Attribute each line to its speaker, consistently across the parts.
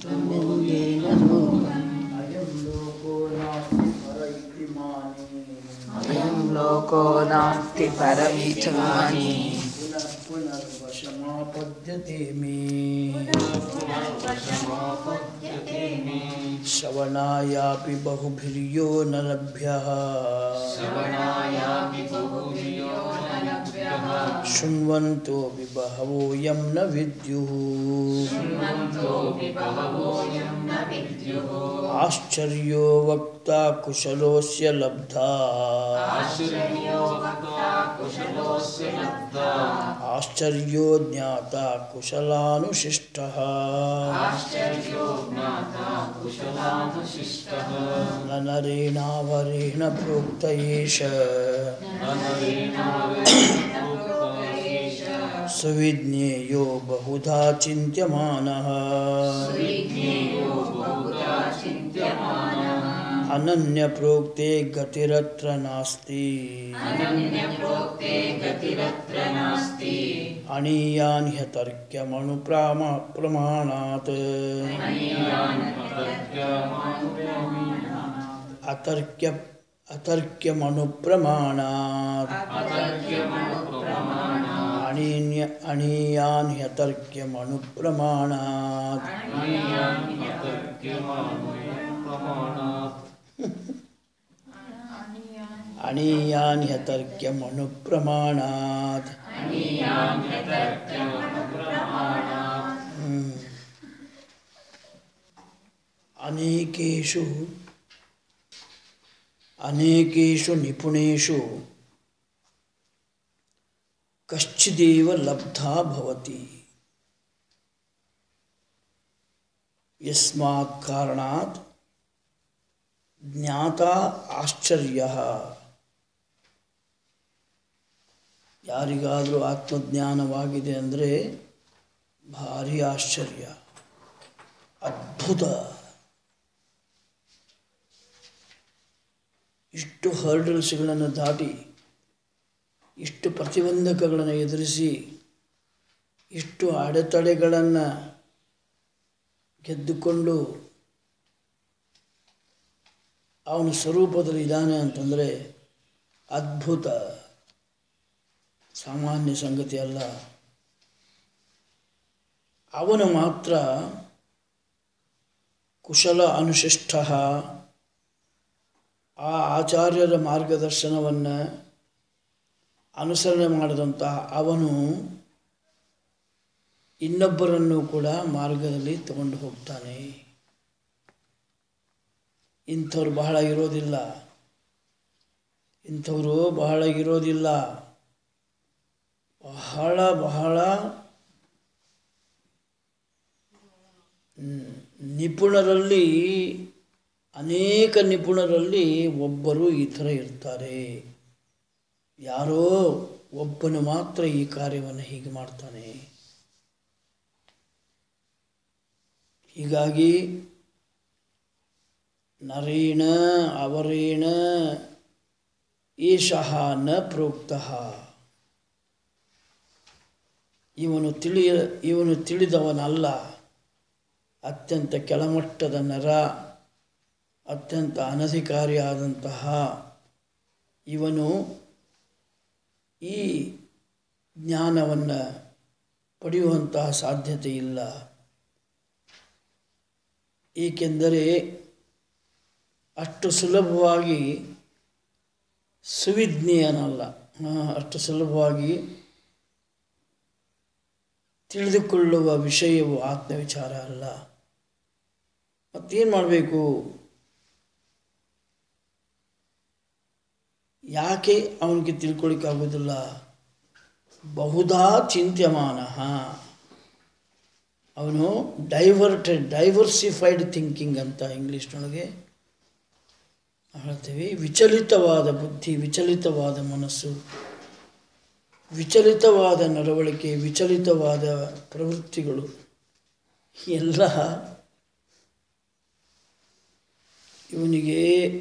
Speaker 1: त्वमेव रूपम्
Speaker 2: अयं लोको नास्ति पर इति मानि
Speaker 1: अयं लोको नास्ति परमिथमानि
Speaker 2: पुनः पुनर्वशमापद्यते मे श्रवणायापि बहुभिर्यो न लभ्यः शृण्वन्तोऽपि बहवोऽयं न विद्युः आश्चर्यो वक्ता कुशलोऽस्य लब्धा आश्चर्यो ज्ञाता कुशलानुशिष्टः न नरेणावरेण प्रोक्त एष सुविज्ञेयो बहुधा चिन्त्यमानः अनन्यप्रोक्ते गतिरत्र नास्ति अणीयान् ह्यतर्क्यमणुप्राम प्रमाणात् अतर्क्य अतर्क्यमणुप्रमाणात् अणीन्य अणीयान् ह्यतर्क्यमणुप्रमाणात् अणीयान् ह्यतर्क्यमणुप्रमाणात् हम्म। अनेकेषु अनेकेषु निपुणेषु कश्चिदेव लब्धा भवति यस्मात् कारणात् ज्ञाता ಆಶ್ಚರ್ಯಃ ಯಾರಿಗಾದರೂ ಆತ್ಮಜ್ಞಾನವಾಗಿದೆ ಅಂದರೆ ಭಾರಿ ಆಶ್ಚರ್ಯ ಅದ್ಭುತ ಇಷ್ಟು ಹರ್ಡಲ್ಸ್ಗಳನ್ನು ದಾಟಿ ಇಷ್ಟು ಪ್ರತಿಬಂಧಕಗಳನ್ನು ಎದುರಿಸಿ ಇಷ್ಟು ಅಡೆತಡೆಗಳನ್ನು ಗೆದ್ದುಕೊಂಡು ಅವನ ಸ್ವರೂಪದಲ್ಲಿ ಇದ್ದಾನೆ ಅಂತಂದರೆ ಅದ್ಭುತ ಸಾಮಾನ್ಯ ಸಂಗತಿ ಅಲ್ಲ ಅವನು ಮಾತ್ರ ಕುಶಲ ಅನುಶಿಷ್ಟ ಆ ಆಚಾರ್ಯರ ಮಾರ್ಗದರ್ಶನವನ್ನು ಅನುಸರಣೆ ಮಾಡಿದಂತಹ ಅವನು ಇನ್ನೊಬ್ಬರನ್ನು ಕೂಡ ಮಾರ್ಗದಲ್ಲಿ ತಗೊಂಡು ಹೋಗ್ತಾನೆ ಇಂಥವ್ರು ಬಹಳ ಇರೋದಿಲ್ಲ ಇಂಥವರು ಬಹಳ ಇರೋದಿಲ್ಲ ಬಹಳ ಬಹಳ ಮ್, ನಿಪುಣರಲ್ಲಿ ಅನೇಕ ನಿಪುಣರಲ್ಲಿ ಒಬ್ಬರು ಈ ಥರ ಇರ್ತಾರೆ ಯಾರೋ ಒಬ್ಬನು ಮಾತ್ರ ಈ ಕಾರ್ಯವನ್ನು ಹೀಗೆ ಮಾಡ್ತಾನೆ ಹೀಗಾಗಿ ನರೇಣ ಅವರೇಣ ಏಷಃ ನ ಪ್ರೋಕ್ತಃ ಇವನು ತಿಳಿಯ ಇವನು ತಿಳಿದವನಲ್ಲ ಅತ್ಯಂತ ಕೆಳಮಟ್ಟದ ನರ ಅತ್ಯಂತ ಅನಧಿಕಾರಿಯಾದಂತಹ ಇವನು ಈ ಜ್ಞಾನವನ್ನು ಪಡೆಯುವಂತಹ ಸಾಧ್ಯತೆ ಇಲ್ಲ ಏಕೆಂದರೆ ಅಷ್ಟು ಸುಲಭವಾಗಿ ಸುವಿಜ್ಞೇಯನಲ್ಲ ಆ, ಅಷ್ಟು ಸುಲಭವಾಗಿ ತಿಳಿದುಕೊಳ್ಳುವ ವಿಷಯವು ಆತ್ಮವಿಚಾರ ಅಲ್ಲ ಮತ್ತೇನು ಮಾಡಬೇಕು ಯಾಕೆ ಅವನಿಗೆ ತಿಳ್ಕೊಳ್ಳಿಕ್ಕಾಗೋದಿಲ್ಲ ಬಹುಧಾ ಚಿಂತ್ಯಮಾನ ಅವನು ಡೈವರ್ಟೆಡ್ ಡೈವರ್ಸಿಫೈಡ್ ಥಿಂಕಿಂಗ್ ಅಂತ ಇಂಗ್ಲೀಷ್ನೊಳಗೆ ಹೇಳ್ತೀವಿ ವಿಚಲಿತವಾದ ಬುದ್ಧಿ ವಿಚಲಿತವಾದ ಮನಸ್ಸು ವಿಚಲಿತವಾದ ನಡವಳಿಕೆ ವಿಚಲಿತವಾದ ಪ್ರವೃತ್ತಿಗಳು ಎಲ್ಲ ಇವನಿಗೆ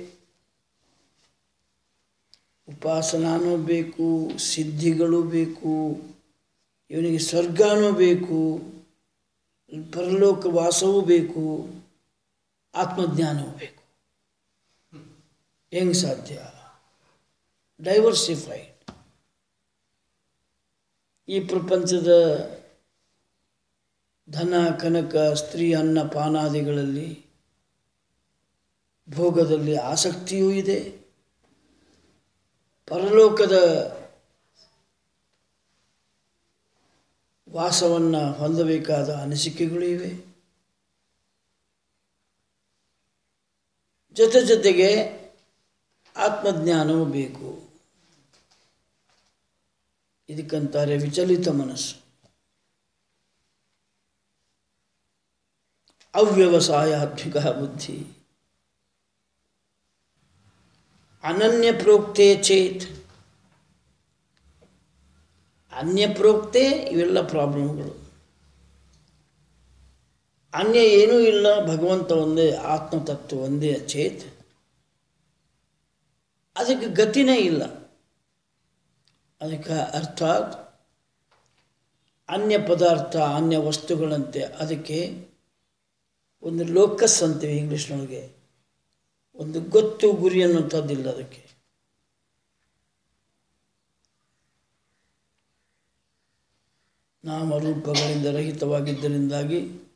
Speaker 2: ಉಪಾಸನಾನೂ ಬೇಕು ಸಿದ್ಧಿಗಳು ಬೇಕು ಇವನಿಗೆ ಸ್ವರ್ಗನೂ ಬೇಕು
Speaker 3: ಪರಲೋಕ ವಾಸವೂ ಬೇಕು ಆತ್ಮಜ್ಞಾನವೂ ಬೇಕು ಹೆಂಗೆ ಸಾಧ್ಯ ಡೈವರ್ಸಿಫೈಡ್ ಈ ಪ್ರಪಂಚದ ಧನ ಕನಕ ಸ್ತ್ರೀ ಅನ್ನ ಪಾನಾದಿಗಳಲ್ಲಿ ಭೋಗದಲ್ಲಿ ಆಸಕ್ತಿಯೂ ಇದೆ ಪರಲೋಕದ ವಾಸವನ್ನು ಹೊಂದಬೇಕಾದ ಅನಿಸಿಕೆಗಳು ಇವೆ ಜೊತೆ ಜೊತೆಗೆ ಆತ್ಮಜ್ಞಾನವೂ ಬೇಕು ಇದಕ್ಕಂತಾರೆ ವಿಚಲಿತ ಮನಸ್ಸು ಅವ್ಯವಸಾಯಾತ್ಮಿಕ ಬುದ್ಧಿ ಅನನ್ಯ ಪ್ರೋಕ್ತೆ ಚೇತ್ ಅನ್ಯ ಪ್ರೋಕ್ತೆ ಇವೆಲ್ಲ ಪ್ರಾಬ್ಲಮ್ಗಳು ಅನ್ಯ ಏನೂ ಇಲ್ಲ ಭಗವಂತ ಒಂದೇ ಆತ್ಮತತ್ವ ಒಂದೇ ಚೇತ್ ಅದಕ್ಕೆ ಗತಿನೇ ಇಲ್ಲ ಅದಕ್ಕೆ ಅರ್ಥಾತ್ ಅನ್ಯ ಪದಾರ್ಥ ಅನ್ಯ ವಸ್ತುಗಳಂತೆ ಅದಕ್ಕೆ ಒಂದು ಲೋಕಸ್ ಅಂತೀವಿ ಇಂಗ್ಲೀಷ್ನೊಳಗೆ ಒಂದು ಗೊತ್ತು ಗುರಿ ಅನ್ನೋಂಥದ್ದಿಲ್ಲ ಅದಕ್ಕೆ ನಾಮರೂಪಗಳಿಂದ ರಹಿತವಾಗಿದ್ದರಿಂದಾಗಿ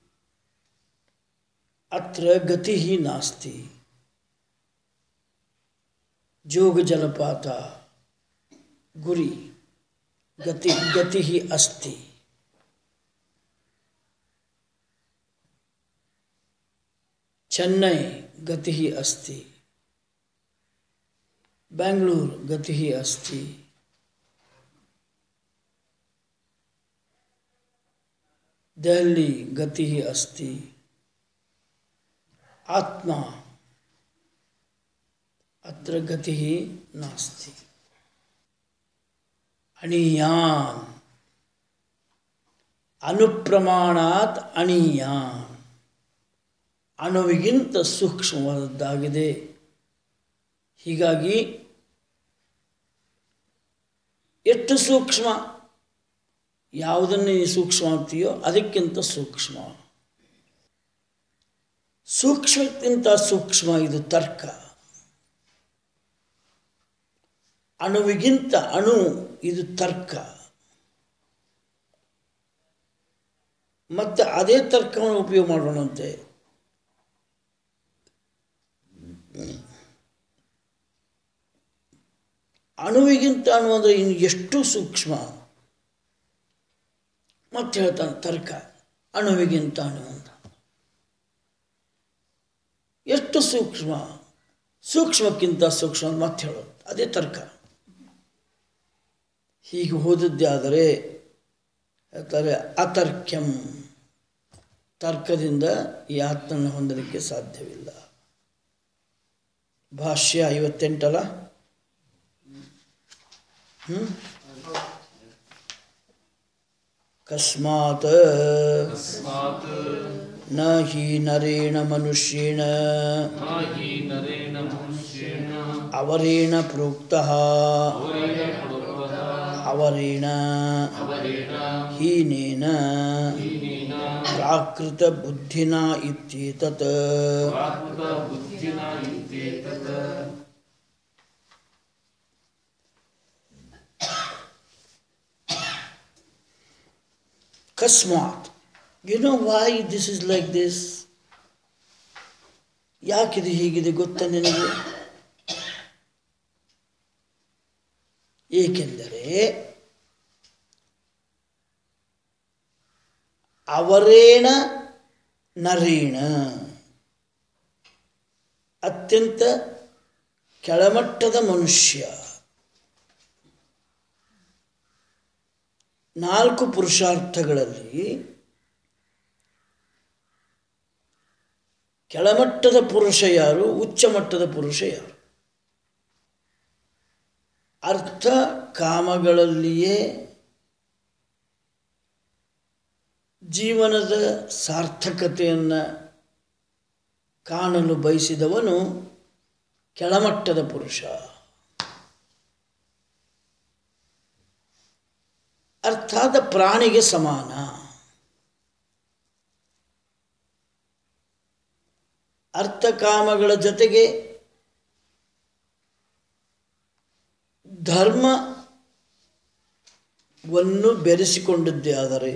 Speaker 3: ಅತ್ರ ಗತಿ ನಾಸ್ತಿ ಜೋಗ ಜಲಪಾತ ಗುರಿ ಗತಿ ಗತಿ ಅಸ್ತಿ ಚೆನ್ನೈ ಗತಿ ಅಸ್ತಿ ಬೆಂಗಳೂರು ಗತಿ ಅಸ್ತಿ ದೆಹಲಿ ಗತಿ ಅಸ್ತಿ ಆತ್ಮ ಅತ್ರ ಗತಿ ನಾಸ್ತಿ ಅಣೀಯಾನ್ ಅನುಪ್ರಮಾಣಾತ್ ಅಣೀಯಾನ್ ಅಣುವಿಗಿಂತ ಸೂಕ್ಷ್ಮವಾದದ್ದಾಗಿದೆ ಹೀಗಾಗಿ ಎಷ್ಟು ಸೂಕ್ಷ್ಮ ಯಾವುದನ್ನು ನೀನು ಸೂಕ್ಷ್ಮ ಅಂತೀಯೋ ಅದಕ್ಕಿಂತ ಸೂಕ್ಷ್ಮ ಸೂಕ್ಷ್ಮಕ್ಕಿಂತ ಸೂಕ್ಷ್ಮ ಇದು ತರ್ಕ ಅಣುವಿಗಿಂತ ಅಣು ಇದು ತರ್ಕ ಮತ್ತು ಅದೇ ತರ್ಕವನ್ನು ಉಪಯೋಗ ಮಾಡೋಣಂತೆ ಅಣುವಿಗಿಂತ ಅಣು ಅಂದರೆ ಇನ್ನು ಎಷ್ಟು ಸೂಕ್ಷ್ಮ ಮತ್ತೆ ಹೇಳ್ತಾನೆ ತರ್ಕ ಅಣುವಿಗಿಂತ ಅಣು ಅಂತ ಎಷ್ಟು ಸೂಕ್ಷ್ಮ ಸೂಕ್ಷ್ಮಕ್ಕಿಂತ ಸೂಕ್ಷ್ಮ ಅಂತ ಮತ್ತೆ ಹೇಳೋದು ಅದೇ ತರ್ಕ ಹೀಗೆ ಹೋದದ್ದೇ ಆದರೆ ಹೇಳ್ತಾರೆ ಅತರ್ಕ್ಯಂ ತರ್ಕದಿಂದ ಈ ಆತ್ಮನ ಹೊಂದಲಿಕ್ಕೆ ಸಾಧ್ಯವಿಲ್ಲ ಭಾಷ್ಯ ಐವತ್ತೆಂಟಲ್ಲ ಹ್ಞೂ ಕಸ್ಮಾತ್ ನ ಹಿ ನರೇಣ ಮನುಷ್ಯೇಣ ಅವರೇಣ ಪ್ರೋಕ್ತಃ ಅವರೇಣ ಹೀನೇನ ಪ್ರಾಕೃತ ಬುದ್ಧಿನ ಇತ್ಯೇತತ್ ಕಸ್ಮಾತ್ you know why this is like this ಯಾಕಿದು ಹೀಗಿದೆ ಗೊತ್ತಾ ನಿನಗೆ ಏಕೆಂದರೆ ಅವರೇಣ ನರೇಣ ಅತ್ಯಂತ ಕೆಳಮಟ್ಟದ ಮನುಷ್ಯ ನಾಲ್ಕು ಪುರುಷಾರ್ಥಗಳಲ್ಲಿ ಕೆಳಮಟ್ಟದ ಪುರುಷ ಯಾರು ಉಚ್ಚ ಮಟ್ಟದ ಪುರುಷ ಯಾರು ಅರ್ಥ ಕಾಮಗಳಲ್ಲಿಯೇ ಜೀವನದ ಸಾರ್ಥಕತೆಯನ್ನು ಕಾಣಲು ಬಯಸಿದವನು ಕೆಳಮಟ್ಟದ ಪುರುಷ ಅರ್ಥಾತ್ ಪ್ರಾಣಿಗೆ ಸಮಾನ ಅರ್ಥಕಾಮಗಳ ಜೊತೆಗೆ ಧರ್ಮವನ್ನು ಬೆರೆಸಿಕೊಂಡಿದ್ದೇ ಆದರೆ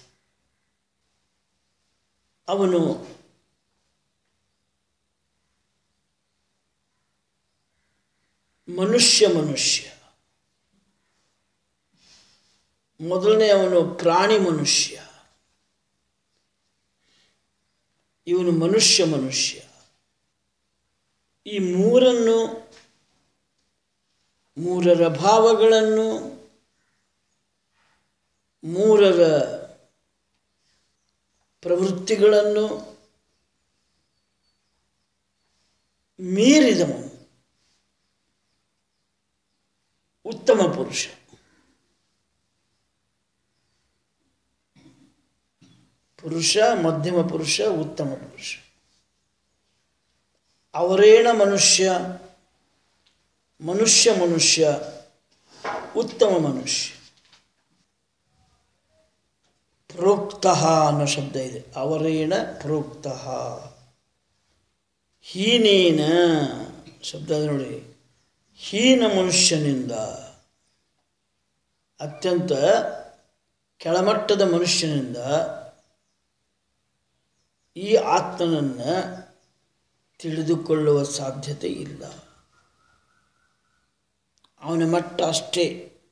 Speaker 3: ಅವನು ಮನುಷ್ಯ ಮನುಷ್ಯ ಮೊದಲನೇ ಅವನು ಪ್ರಾಣಿ ಮನುಷ್ಯ ಇವನು ಮನುಷ್ಯ ಮನುಷ್ಯ ಈ ಮೂರನ್ನು ಮೂರರ ಭಾವಗಳನ್ನು ಮೂರರ ಪ್ರವೃತ್ತಿಗಳನ್ನು ಮೀರಿದವನು ಉತ್ತಮ ಪುರುಷ ಪುರುಷ ಮಧ್ಯಮ ಪುರುಷ ಉತ್ತಮ ಪುರುಷ ಅವರೇಣ ಮನುಷ್ಯ ಮನುಷ್ಯ ಮನುಷ್ಯ ಉತ್ತಮ ಮನುಷ್ಯ ಪ್ರೋಕ್ತ ಅನ್ನೋ ಶಬ್ದ ಇದೆ ಅವರೇಣ ಪ್ರೋಕ್ತ ಹೀನೇನ ಶಬ್ದ ಇದೆ ನೋಡಿ ಹೀನ ಮನುಷ್ಯನಿಂದ ಅತ್ಯಂತ ಕೆಳಮಟ್ಟದ ಮನುಷ್ಯನಿಂದ ಈ ಆತ್ಮನನ್ನು ತಿಳಿದುಕೊಳ್ಳುವ ಸಾಧ್ಯತೆ ಇಲ್ಲ ಅವನ ಮಟ್ಟ ಅಷ್ಟೇ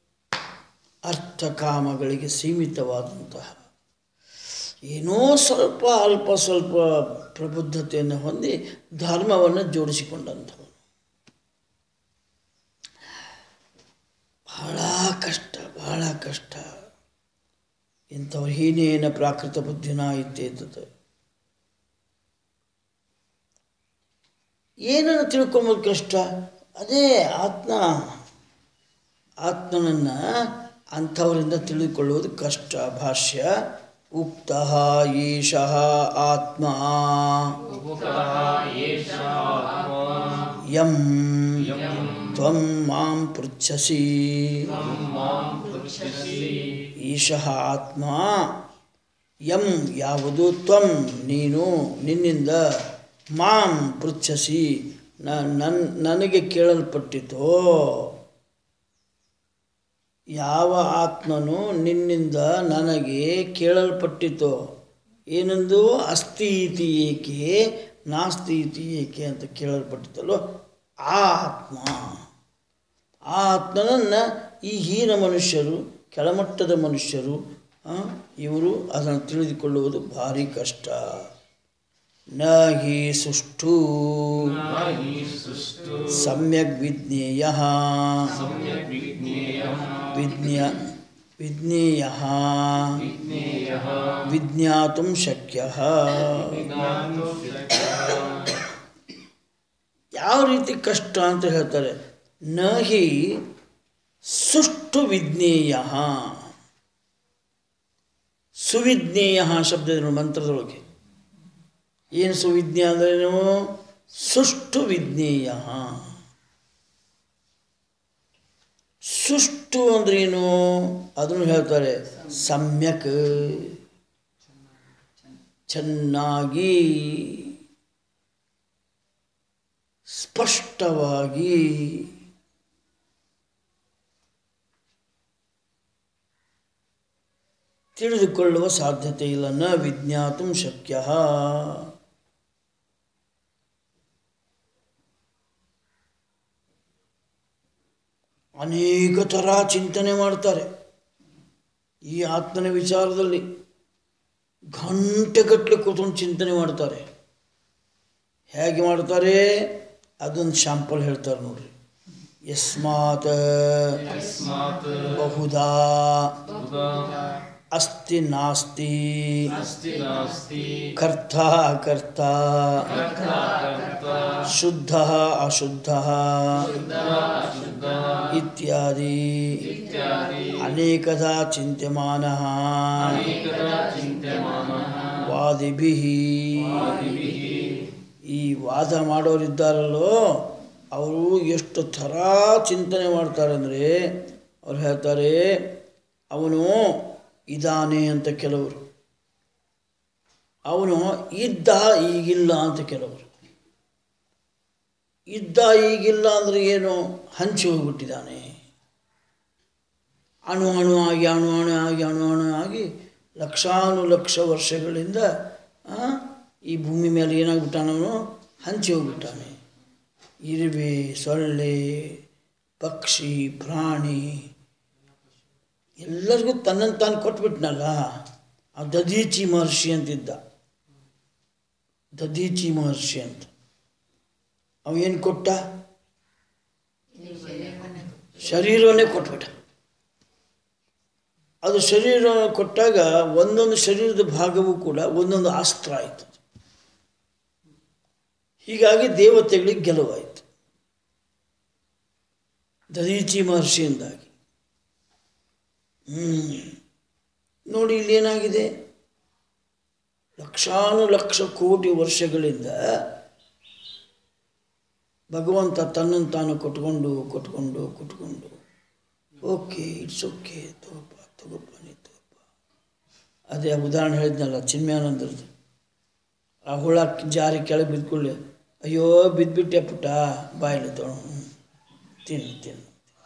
Speaker 3: ಅರ್ಥಕಾಮಗಳಿಗೆ ಸೀಮಿತವಾದಂತಹ ಏನೋ ಸ್ವಲ್ಪ ಅಲ್ಪ ಸ್ವಲ್ಪ ಪ್ರಬುದ್ಧತೆಯನ್ನು ಹೊಂದಿ ಧರ್ಮವನ್ನು ಜೋಡಿಸಿಕೊಂಡಂಥವನು ಬಹಳ ಕಷ್ಟ ಬಹಳ ಕಷ್ಟ ಇಂಥವ್ರು ಹೀನೇನ ಪ್ರಾಕೃತ ಬುದ್ಧಿನ ಇದ್ದೇತದ ಏನನ್ನು ತಿಳ್ಕೊಂಬೋದು ಕಷ್ಟ ಅದೇ ಆತ್ಮ ಆತ್ಮನನ್ನು ಅಂಥವರಿಂದ ತಿಳಿದುಕೊಳ್ಳುವುದು ಕಷ್ಟ ಭಾಷ್ಯ ಉಕ್ತ ಈಶಃ ಆತ್ಮ ಯಂ ತ್ವಂ ಮಾಂ ಪೃಚ್ಛಸಿ ಈಶಃ ಆತ್ಮ ಯಂ ಯಾವುದು ತ್ವಂ ನೀನು ನಿನ್ನಿಂದ ಮಾಂ ಪೃಚ್ಛಸಿ ನ ನನ್ ನನಗೆ ಕೇಳಲ್ಪಟ್ಟಿತೋ ಯಾವ ಆತ್ಮನು ನಿನ್ನಿಂದ ನನಗೆ ಕೇಳಲ್ಪಟ್ಟಿತೋ ಏನೆಂದು ಅಸ್ತಿ ಇತಿ ಏಕೆ ನಾಸ್ತಿ ಇತಿ ಏಕೆ ಅಂತ ಕೇಳಲ್ಪಟ್ಟಿತಲ್ಲೋ ಆ ಆತ್ಮ ಆ ಆತ್ಮನನ್ನು ಈ ಹೀನ ಮನುಷ್ಯರು ಕೆಳಮಟ್ಟದ ಮನುಷ್ಯರು ಆ, ಇವರು ಅದನ್ನು ತಿಳಿದುಕೊಳ್ಳುವುದು ಭಾರಿ ಕಷ್ಟ ನ ಹಿ ಸುಷ್ಟು ಸಮ್ಯಕ್ ವಿಜ್ಞೇಯ ವಿಜ್ಞ ವಿಜ್ಞೇಯ ವಿಜ್ಞಾತು ಶಕ್ಯ ಯಾವ ರೀತಿ ಕಷ್ಟ ಅಂತ ಹೇಳ್ತಾರೆ ನ ಹಿ ಸುಷ್ಟು ವಿಜ್ಞೇಯ ಸುವಿಜ್ಞೇಯ ಶಬ್ದ ಇದೆ ನೋಡಿ ಮಂತ್ರದೊಳಗೆ ಏನು ಸುವಿಜ್ಞ ಅಂದರೆ ನೀವು ಸುಷ್ಟು ವಿಜ್ಞೇಯ ಸುಷ್ಟು ಅಂದ್ರೇನು ಅದನ್ನು ಹೇಳ್ತಾರೆ ಸಮ್ಯಕ್ ಚೆನ್ನಾಗಿ ಸ್ಪಷ್ಟವಾಗಿ ತಿಳಿದುಕೊಳ್ಳುವ ಸಾಧ್ಯತೆ ಇಲ್ಲ ನ ವಿಜ್ಞಾತು ಶಕ್ಯ ಅನೇಕ ಥರ ಚಿಂತನೆ ಮಾಡ್ತಾರೆ ಈ ಆತ್ಮನ ವಿಚಾರದಲ್ಲಿ ಗಂಟೆಗಟ್ಟಲೆ ಕೂತ್ಕೊಂಡು ಚಿಂತನೆ ಮಾಡ್ತಾರೆ ಹೇಗೆ ಮಾಡ್ತಾರೆ ಅದೊಂದು ಶಾಂಪಲ್ ಹೇಳ್ತಾರೆ ನೋಡ್ರಿ ಯಸ್ಮಾತ್ ಬಹುಧಾ ಅಸ್ತಿ ನಾಸ್ತಿ ಕರ್ತ ಅಕರ್ತ ಶುದ್ಧ ಅಶುದ್ಧ ಇತ್ಯಾದಿ ಅನೇಕಧಾ ಚಿಂತ್ಯಮಾನ ವಾದಿಭಿ ಈ ವಾದ ಮಾಡೋರಿದ್ದಾರಲ್ಲೋ ಅವರು ಎಷ್ಟು ಥರ ಚಿಂತನೆ ಮಾಡ್ತಾರೆ ಅಂದರೆ ಅವ್ರು ಹೇಳ್ತಾರೆ ಅವನು ಇದ್ದಾನೆ ಅಂತ ಕೆಲವರು ಅವನು ಇದ್ದ ಈಗಿಲ್ಲ ಅಂತ ಕೆಲವರು ಇದ್ದ ಈಗಿಲ್ಲ ಅಂದರೆ ಏನು ಹಂಚಿ ಹೋಗ್ಬಿಟ್ಟಿದ್ದಾನೆ ಅಣು ಅಣು ಆಗಿ ಅಣು ಅಣು ಆಗಿ ಅಣು ಅಣು ಆಗಿ ಲಕ್ಷಾನು ಲಕ್ಷ ವರ್ಷಗಳಿಂದ ಆ, ಈ ಭೂಮಿ ಮೇಲೆ ಏನಾಗ್ಬಿಟ್ಟಾನವನು ಹಂಚಿ ಹೋಗ್ಬಿಟ್ಟಾನೆ ಇರುವೆ ಸೊಳ್ಳೆ ಪಕ್ಷಿ ಪ್ರಾಣಿ ಎಲ್ಲರಿಗೂ ತನ್ನನ್ನು ತಾನು ಕೊಟ್ಬಿಟ್ನಲ್ಲ ಆ ದದೀಚಿ ಮಹರ್ಷಿ ಅಂತಿದ್ದ ದದೀಚಿ ಮಹರ್ಷಿ ಅಂತ ಅವ ಏನು ಕೊಟ್ಟ ಶರೀರವನ್ನೇ ಕೊಟ್ಬಿಟ್ಟ ಅದು ಶರೀರ ಕೊಟ್ಟಾಗ ಒಂದೊಂದು ಶರೀರದ ಭಾಗವೂ ಕೂಡ ಒಂದೊಂದು ಅಸ್ತ್ರ ಆಯಿತು ಹೀಗಾಗಿ ದೇವತೆಗಳಿಗೆ ಗೆಲುವಾಯಿತು ದದೀಚಿ ಮಹರ್ಷಿಯಿಂದಾಗಿ ಹ್ಮ್ ನೋಡಿ ಇಲ್ಲಿ ಏನಾಗಿದೆ ಲಕ್ಷಾನು ಲಕ್ಷ ಕೋಟಿ ವರ್ಷಗಳಿಂದ ಭಗವಂತ ತನ್ನನ್ನು ತಾನು ಕೊಟ್ಕೊಂಡು ಕೊಟ್ಕೊಂಡು ಕೊಟ್ಕೊಂಡು ಓಕೆ ಇಟ್ಸ್ ಓಕೆ ತಗೋಪ್ಪ ತಗೋಪ್ಪ ನೀ ತಗೋಪ್ಪ ಅದೇ ಆ ಉದಾಹರಣೆ ಹೇಳಿದ್ನಲ್ಲ ಚಿನ್ಮಯಾನಂದರದ್ದು ಆ ಹುಳ ಜಾರಿ ಕೆಳಗೆ ಬಿದ್ಕೊಳ್ಳಿ ಅಯ್ಯೋ ಬಿದ್ದುಬಿಟ್ಟೆ ಪುಟ್ಟ ಬಾಯಲ್ಲಿ ತೊಗೊಂಡು ತಿನ್ನು ತಿನ್ನು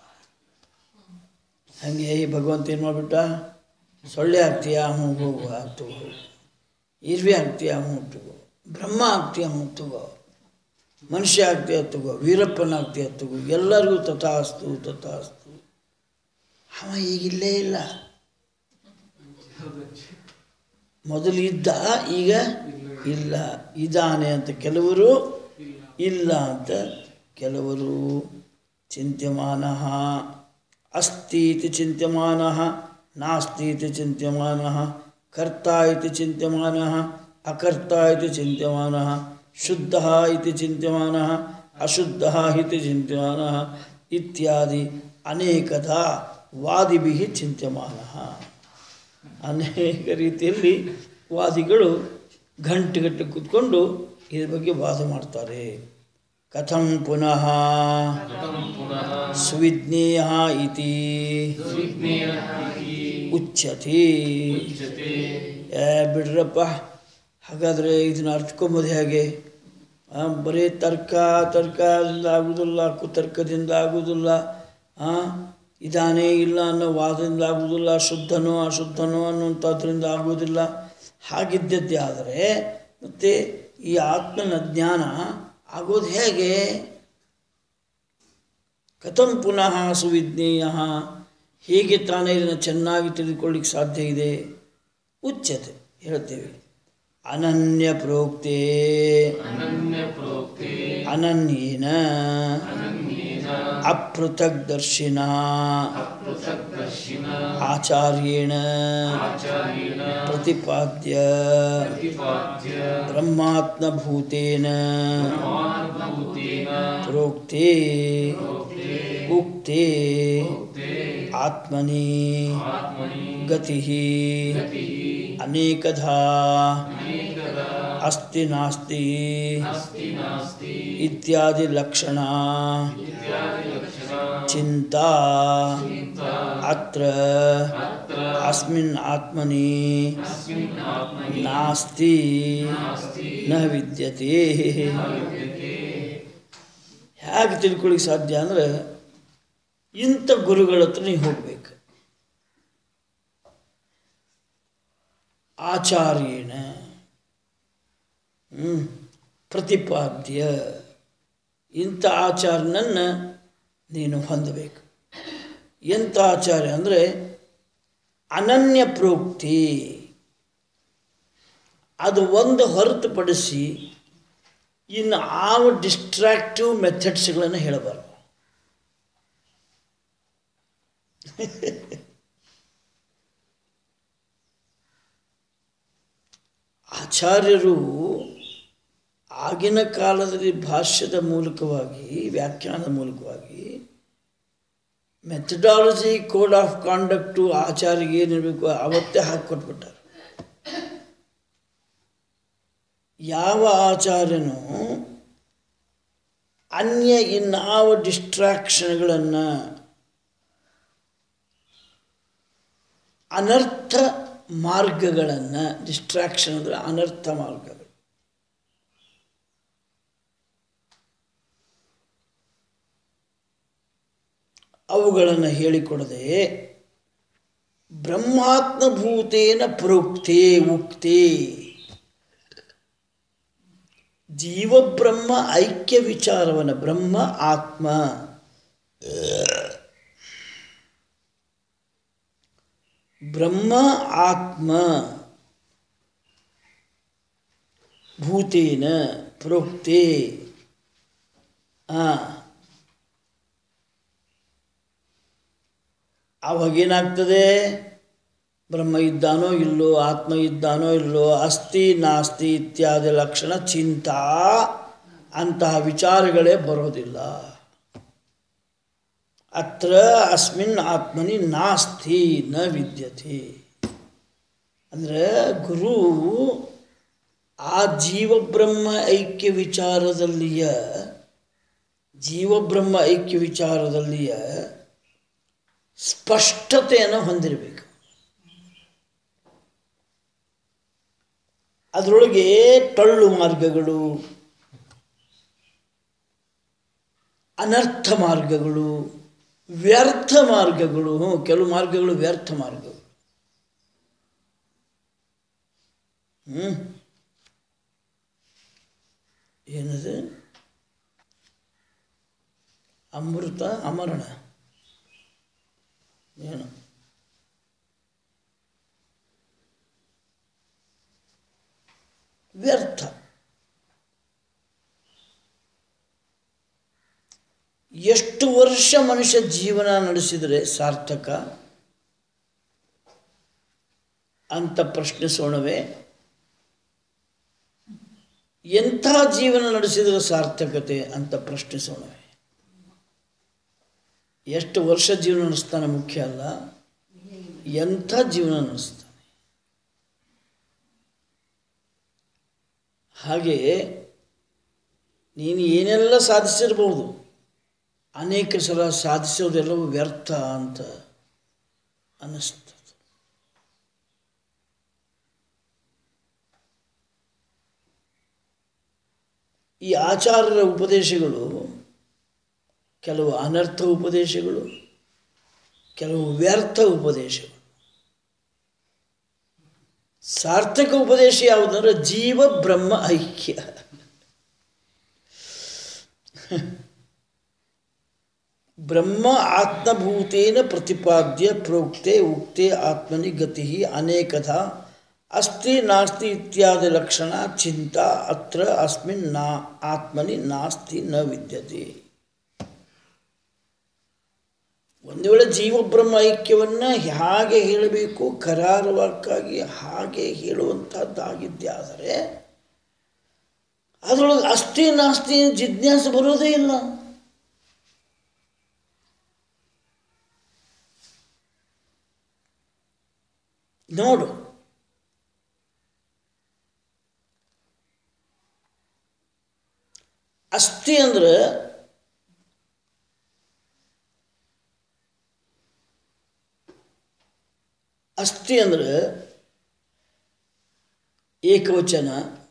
Speaker 3: ಹಾಗೆ ಈ ಭಗವಂತ ಏನು ಮಾಡಿಬಿಟ್ಟ ಸೊಳ್ಳೆ ಆಗ್ತೀಯಾ ಹ್ಞೂ ಹೋಗು ಆಗ್ತು ಹೋಗು ಇರ್ವಿ ಆಗ್ತೀಯಾ ಹ್ಞೂ ತಗೋ ಬ್ರಹ್ಮ ಆಗ್ತೀಯಾ ಹ್ಞೂ ತಗೋ ಮನುಷ್ಯ ಆಗ್ತೀಯ ತಗೋ ವೀರಪ್ಪನ ಆಗ್ತೀಯ ತಗೋ ಎಲ್ಲರಿಗೂ ತಥಾಸ್ತು ತಥಾಸ್ತು ಅವ ಈಗಿಲ್ಲೇ ಇಲ್ಲ ಮೊದಲು ಇದ್ದ ಈಗ ಇಲ್ಲ ಇದ್ದಾನೆ ಅಂತ ಕೆಲವರು ಇಲ್ಲ ಅಂತ ಕೆಲವರು ಚಿಂತ್ಯಮಾನ ಅಸ್ತಿ ಇತಿ ಚಿಂತ್ಯಮಾನ ನಾಸ್ತಿ ಇತಿ ಚಿಂತ್ಯಮಾನ ಕರ್ತ ಇತಿ ಚಿಂತ್ಯಮಾನ ಅಕರ್ತ ಇತಿ ಚಿಂತ್ಯಮಾನ ಶುದ್ಧ ಇತಿ ಚಿಂತ್ಯಮಾನ ಅಶುದ್ಧ ಇತಿ ಚಿಂತ್ಯಮಾನ ಇತ್ಯಾದಿ ಅನೇಕದಾ ವಾದಿಭಿ ಚಿಂತ್ಯಮಾನ ಅನೇಕ ರೀತಿಯಲ್ಲಿ ವಾದಿಗಳು ಗಂಟೆಗಟ್ಟೆ ಕೂತ್ಕೊಂಡು ಇದ್ರ ಬಗ್ಗೆ ವಾದ ಮಾಡ್ತಾರೆ ಕಥಂ ಪುನಃ ಸುವಿಜ್ಞೇಯ ಇತಿ ಉಚ್ಯತೆ ಏ ಬಿಡ್ರಪ್ಪ ಹಾಗಾದರೆ ಇದನ್ನ ಅರ್ತ್ಕೊಂಬೋದು ಹೇಗೆ ಆ, ಬರೀ ತರ್ಕ ತರ್ಕದಿಂದ ಆಗುವುದಿಲ್ಲ ಕುತರ್ಕದಿಂದ ಆಗುವುದಿಲ್ಲ ಆ, ಇದಾನೇ ಇಲ್ಲ ಅನ್ನೋ ವಾದದಿಂದ ಆಗುವುದಿಲ್ಲ ಶುದ್ಧನೋ ಅಶುದ್ಧನೋ ಅನ್ನುವಂಥದ್ರಿಂದ ಆಗುವುದಿಲ್ಲ ಹಾಗಿದ್ದದ್ದೇ ಆದರೆ ಮತ್ತು ಈ ಆತ್ಮನ ಜ್ಞಾನ ಆಗೋದು ಹೇಗೆ ಕಥಂ ಪುನಃ ಸುವಿಜ್ಞೇಯ ಹೇಗೆ ತಾನೇ ಇದನ್ನು ಚೆನ್ನಾಗಿ ತಿಳಿದುಕೊಳ್ಳಿಕ್ಕೆ ಸಾಧ್ಯ ಇದೆ ಉಚ್ಯತೆ ಹೇಳ್ತೇವೆ ಅನನ್ಯ ಪ್ರೋಕ್ತೆ ಅನನ್ಯೇನ ಅಪೃಥಕ್ ದರ್ಶಿನ ಆಚಾರ್ಯೇಣ ಪ್ರತಿಪಾದ್ಯ ಬ್ರಹ್ಮಾತ್ಮಭೂತೇನ ಪ್ರೋಕ್ತೆ ಉಕ್ತೆ ಆತ್ಮನಿ ಗತಿ ಅನೇಕಧಾ ಅಸ್ತಿ ನಾಸ್ತಿ ಇತ್ಯಾದಿ ಲಕ್ಷಣ ಚಿಂತಾ ಅತ್ರ ಅಸ್ಮಿನ್ ಆತ್ಮನಿ ನಾಸ್ತಿ ನ ವಿದ್ಯತೆ ಹೇಗೆ ತಿಳ್ಕೊಳ್ಳಿಕ್ಕೆ ಸಾಧ್ಯ ಅಂದರೆ ಇಂಥ ಗುರುಗಳ ಹತ್ರ ನೀವು ಹೋಗ್ಬೇಕು ಆಚಾರ್ಯೇಣ ಹ್ಮ್, ಪ್ರತಿಪಾದ್ಯ ಇಂಥ ಆಚಾರ್ಯನನ್ನು ನೀನು ಹೊಂದಬೇಕು ಎಂಥ ಆಚಾರ್ಯ ಅಂದರೆ ಅನನ್ಯ ಪ್ರೋಕ್ತಿ ಅದು ಒಂದು ಹೊರತುಪಡಿಸಿ ಇನ್ನು ಆವ ಡಿಸ್ಟ್ರಾಕ್ಟಿವ್ ಮೆಥಡ್ಸ್ಗಳನ್ನು ಹೇಳಬಾರ್ದು ಆಚಾರ್ಯರು ಆಗಿನ ಕಾಲದಲ್ಲಿ ಭಾಷ್ಯದ ಮೂಲಕವಾಗಿ ವ್ಯಾಖ್ಯಾನದ ಮೂಲಕವಾಗಿ ಮೆಥಡಾಲಜಿ ಕೋಡ್ ಆಫ್ ಕಾಂಡಕ್ಟು ಆಚಾರ್ಯಗೆ ಏನಿರಬೇಕು ಅವತ್ತೇ ಹಾಕಿಕೊಟ್ಬಿಟ್ಟಾರೆ ಯಾವ ಆಚಾರ್ಯನು ಅನ್ಯ ಇನ್ನಾವ ಡಿಸ್ಟ್ರಾಕ್ಷನ್ಗಳನ್ನು ಅನರ್ಥ ಮಾರ್ಗಗಳನ್ನು ಡಿಸ್ಟ್ರಾಕ್ಷನ್ ಅಂದರೆ ಅನರ್ಥ ಮಾರ್ಗಗಳು ಅವುಗಳನ್ನು ಹೇಳಿಕೊಡದೆ ಬ್ರಹ್ಮಾತ್ಮಭೂತೇನ ಪ್ರೋಕ್ತೆ ಉಕ್ತೆ ಜೀವಬ್ರಹ್ಮ ಐಕ್ಯ ವಿಚಾರವನ್ನು ಬ್ರಹ್ಮ ಆತ್ಮ ಬ್ರಹ್ಮ ಆತ್ಮ ಭೂತೇನ ಪ್ರೋಕ್ತೆ ಆ ಅವಾಗೇನಾಗ್ತದೆ ಬ್ರಹ್ಮ ಇದ್ದಾನೋ ಇಲ್ಲೋ ಆತ್ಮ ಇದ್ದಾನೋ ಇಲ್ಲೋ ಅಸ್ತಿ ನಾಸ್ತಿ ಇತ್ಯಾದಿ ಲಕ್ಷಣ ಚಿಂತಾ ಅಂತಹ ವಿಚಾರಗಳೇ ಬರೋದಿಲ್ಲ ಅತ್ರ ಅಸ್ಮಿನ್ ಆತ್ಮನಿ ನಾಸ್ತಿ ನ ವಿದ್ಯತೆ ಅಂದರೆ ಗುರು ಆ ಜೀವಬ್ರಹ್ಮ ಐಕ್ಯ ವಿಚಾರದಲ್ಲಿಯ ಜೀವಬ್ರಹ್ಮ ಐಕ್ಯ ವಿಚಾರದಲ್ಲಿಯ ಸ್ಪಷ್ಟತೆಯನ್ನು ಹೊಂದಿರಬೇಕು ಅದರೊಳಗೆ ಟೊಳ್ಳು ಮಾರ್ಗಗಳು ಅನರ್ಥ ಮಾರ್ಗಗಳು ವ್ಯರ್ಥ ಮಾರ್ಗಗಳು ಹ್ಞೂ ಕೆಲವು ಮಾರ್ಗಗಳು ವ್ಯರ್ಥ ಮಾರ್ಗಗಳು ಹ್ಞೂ ಏನದು ಅಮೃತ ಅಮರಣ ಏನು ವ್ಯರ್ಥ ಎಷ್ಟು ವರ್ಷ ಮನುಷ್ಯ ಜೀವನ ನಡೆಸಿದರೆ ಸಾರ್ಥಕ ಅಂತ ಪ್ರಶ್ನಿಸೋಣವೇ ಎಂಥ ಜೀವನ ನಡೆಸಿದರೆ ಸಾರ್ಥಕತೆ ಅಂತ ಪ್ರಶ್ನಿಸೋಣವೇ ಎಷ್ಟು ವರ್ಷ ಜೀವನ ನಡೆಸ್ತಾನೆ ಮುಖ್ಯ ಅಲ್ಲ ಎಂಥ ಜೀವನ ನಡೆಸ್ತಾನೆ ಹಾಗೆ ನೀನು ಏನೆಲ್ಲ ಸಾಧಿಸಿರ್ಬೋದು ಅನೇಕ ಸಲ ಸಾಧಿಸೋದೆಲ್ಲವೂ ವ್ಯರ್ಥ ಅಂತ ಅನ್ನಿಸ್ತದೆ ಈ ಆಚಾರ್ಯರ ಉಪದೇಶಗಳು ಕೆಲವು ಅನರ್ಥ ಉಪದೇಶಗಳು ಕೆಲವು ವ್ಯರ್ಥ ಉಪದೇಶಗಳು ಸಾರ್ಥಕ ಉಪದೇಶ ಯಾವುದಂದ್ರೆ ಜೀವ ಬ್ರಹ್ಮ ಐಕ್ಯ ಬ್ರಹ್ಮ ಆತ್ಮಭೂತೇನ ಪ್ರತಿಪಾದ್ಯ ಪ್ರೋಕ್ತೆ ಉಕ್ತೆ ಆತ್ಮನಿ ಗತಿ ಅನೇಕಧ ಅಸ್ತಿ ನಾಸ್ತಿ ಇತ್ಯಾದಿ ಲಕ್ಷಣ ಚಿಂತಾ ಅತ್ರ ಅಸ್ಮಿನ್ ನಾ ಆತ್ಮನಿ ನಾಸ್ತಿ ನ ವಿದ್ಯತೆ ಒಂದು ವೇಳೆ ಜೀವಬ್ರಹ್ಮ ಐಕ್ಯವನ್ನು ಹೇಗೆ ಹೇಳಬೇಕು ಕರಾರವಾಕ್ಕಾಗಿ ಹಾಗೆ ಹೇಳುವಂಥದ್ದಾಗಿದ್ದೇ ಆದರೆ ಅದರೊಳಗೆ ಅಸ್ಥಿ ನಾಸ್ತಿ ಜಿಜ್ಞಾಸೆ ಬರೋದೇ ಇಲ್ಲ ನೋಡು ಅಸ್ಥಿ ಅಂದ್ರೆ ಅಸ್ಥಿ ಅಂದ್ರೆ ಏಕವಚನ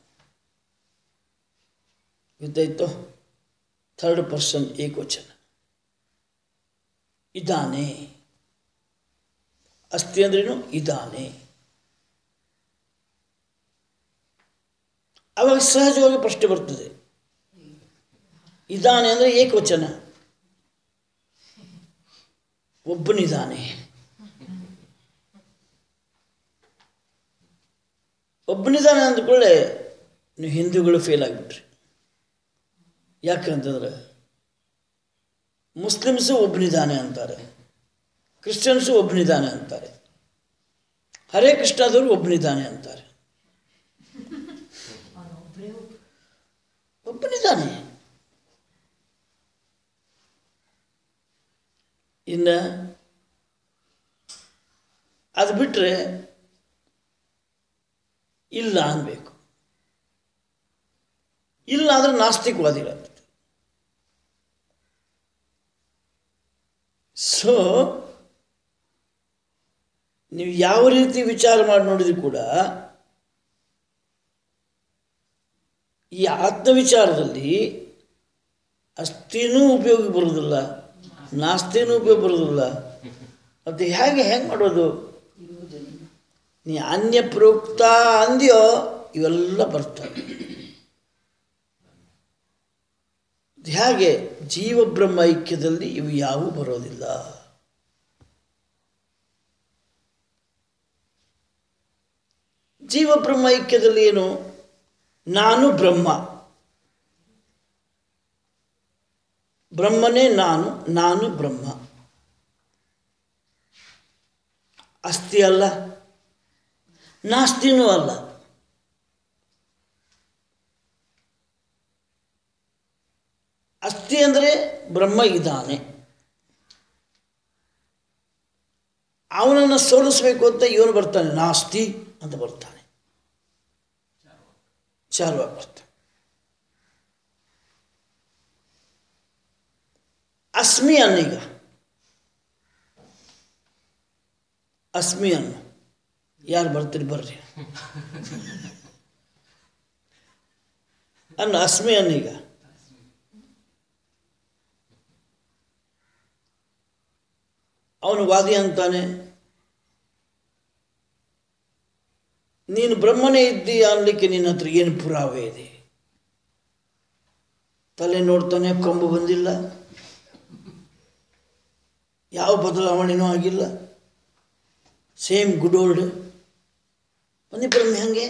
Speaker 3: ಗೊತ್ತಾಯ್ತು ಥರ್ಡ್ ಪರ್ಸನ್ ಏಕವಚನ ಇದ್ದಾನೆ ಅಸ್ಥಿ ಅಂದ್ರೇನು ಇದ್ದಾನೆ ಅವಾಗ ಸಹಜವಾಗಿ ಪ್ರಶ್ನೆ ಬರ್ತದೆ ಇದ್ದಾನೆ ಅಂದರೆ ಏಕವಚನ ಒಬ್ಬನಿದ್ದಾನೆ ಒಬ್ಬನಿದ್ದಾನೆ ಅಂದ್ಕೊಳ್ಳೆ ನೀವು ಹಿಂದೂಗಳು ಫೇಲ್ ಆಗಿಬಿಟ್ರಿ ಯಾಕಂತಂದ್ರೆ ಮುಸ್ಲಿಮ್ಸು ಒಬ್ಬನಿದ್ದಾನೆ ಅಂತಾರೆ ಕ್ರಿಶ್ಚಿಯನ್ಸು ಒಬ್ಬನಿದ್ದಾನೆ ಅಂತಾರೆ ಹರೇ ಕೃಷ್ಣದವರು ಒಬ್ಬನಿದ್ದಾನೆ ಅಂತಾರೆ ಒಬ್ಬನಿದ್ದಾನೆ ಇನ್ನು ಅದು ಬಿಟ್ಟರೆ ಇಲ್ಲ ಅನ್ಬೇಕು ಇಲ್ಲ ಅಂದರೆ ನಾಸ್ತಿಕವಾದಿಗಳಾಗ್ತದೆ ಸೊ ನೀವು ಯಾವ ರೀತಿ ವಿಚಾರ ಮಾಡಿ ನೋಡಿದ್ರು ಕೂಡ ಈ ಆತ್ಮವಿಚಾರದಲ್ಲಿ ಅಷ್ಟೇನೂ ಉಪಯೋಗ ಬರುವುದಿಲ್ಲ ನಾಸ್ತಿನೂ ಉಪಯೋಗ ಬರೋದಿಲ್ಲ ಮತ್ತು ಹೇಗೆ ಹೆಂಗೆ ಮಾಡೋದು ನೀ ಅನ್ಯ ಪ್ರೋಕ್ತ ಅಂದ್ಯೋ ಇವೆಲ್ಲ ಬರ್ತವೆ ಹೇಗೆ ಜೀವ ಬ್ರಹ್ಮ ಐಕ್ಯದಲ್ಲಿ ಇವು ಯಾವುವು ಬರೋದಿಲ್ಲ ಜೀವ ಬ್ರಹ್ಮ ಐಕ್ಯದಲ್ಲಿ ಏನು ನಾನು ಬ್ರಹ್ಮ ಬ್ರಹ್ಮನೇ ನಾನು ನಾನು ಬ್ರಹ್ಮ ಅಸ್ತಿ ಅಲ್ಲ ನಾಸ್ತಿನೂ ಅಲ್ಲ ಅಸ್ತಿ ಅಂದರೆ ಬ್ರಹ್ಮ ಇದ್ದಾನೆ ಅವನನ್ನು ಸೋಲಿಸಬೇಕು ಅಂತ ಇವನು ಬರ್ತಾನೆ ನಾಸ್ತಿ ಅಂತ ಬರ್ತಾನೆ ಚಾಲುವಾಗಿ ಬರ್ತಾನೆ ಅಸ್ಮಿ ಅನ್ನೀಗ ಅಸ್ಮಿ ಅನ್ನು ಯಾರು ಬರ್ತೀರಿ ಬರ್ರಿ ಅನ್ನು ಅಸ್ಮಿ ಅನ್ನೀಗ ಅವನು ವಾದಿ ಅಂತಾನೆ ನೀನು ಬ್ರಹ್ಮನೇ ಇದ್ದೀಯ ಅನ್ಲಿಕ್ಕೆ ನಿನ್ನ ಹತ್ರ ಏನು ಪುರಾವೆ ಇದೆ ತಲೆ ನೋಡ್ತಾನೆ ಕೊಂಬು ಬಂದಿಲ್ಲ ಯಾವ ಬದಲಾವಣೆನೂ ಆಗಿಲ್ಲ ಸೇಮ್ ಗುಡ್ ಓಲ್ಡ್ ಬನ್ನಿ ಬ್ರಹ್ಮ ಹಂಗೆ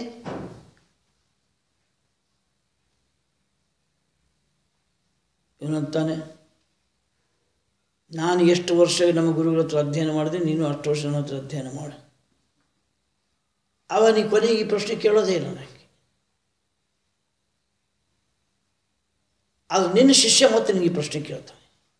Speaker 3: ಇವನಂತಾನೆ ನಾನು ಎಷ್ಟು ವರ್ಷ ನಮ್ಮ ಗುರುಗಳ ಹತ್ರ ಅಧ್ಯಯನ ಮಾಡಿದೆ ನೀನು ಅಷ್ಟು ವರ್ಷ ನನ್ನ ಹತ್ರ ಅಧ್ಯಯನ ಮಾಡು ಅವ ನೀ ಕೊನೆಗೆ ಈ ಪ್ರಶ್ನೆ ಕೇಳೋದೇ ಇಲ್ಲ ನನಗೆ ಅದು ನಿನ್ನ ಶಿಷ್ಯ ಮತ್ತೆ ನಿನಗೆ ಈ ಪ್ರಶ್ನೆ ಕೇಳ್ತಾನೆ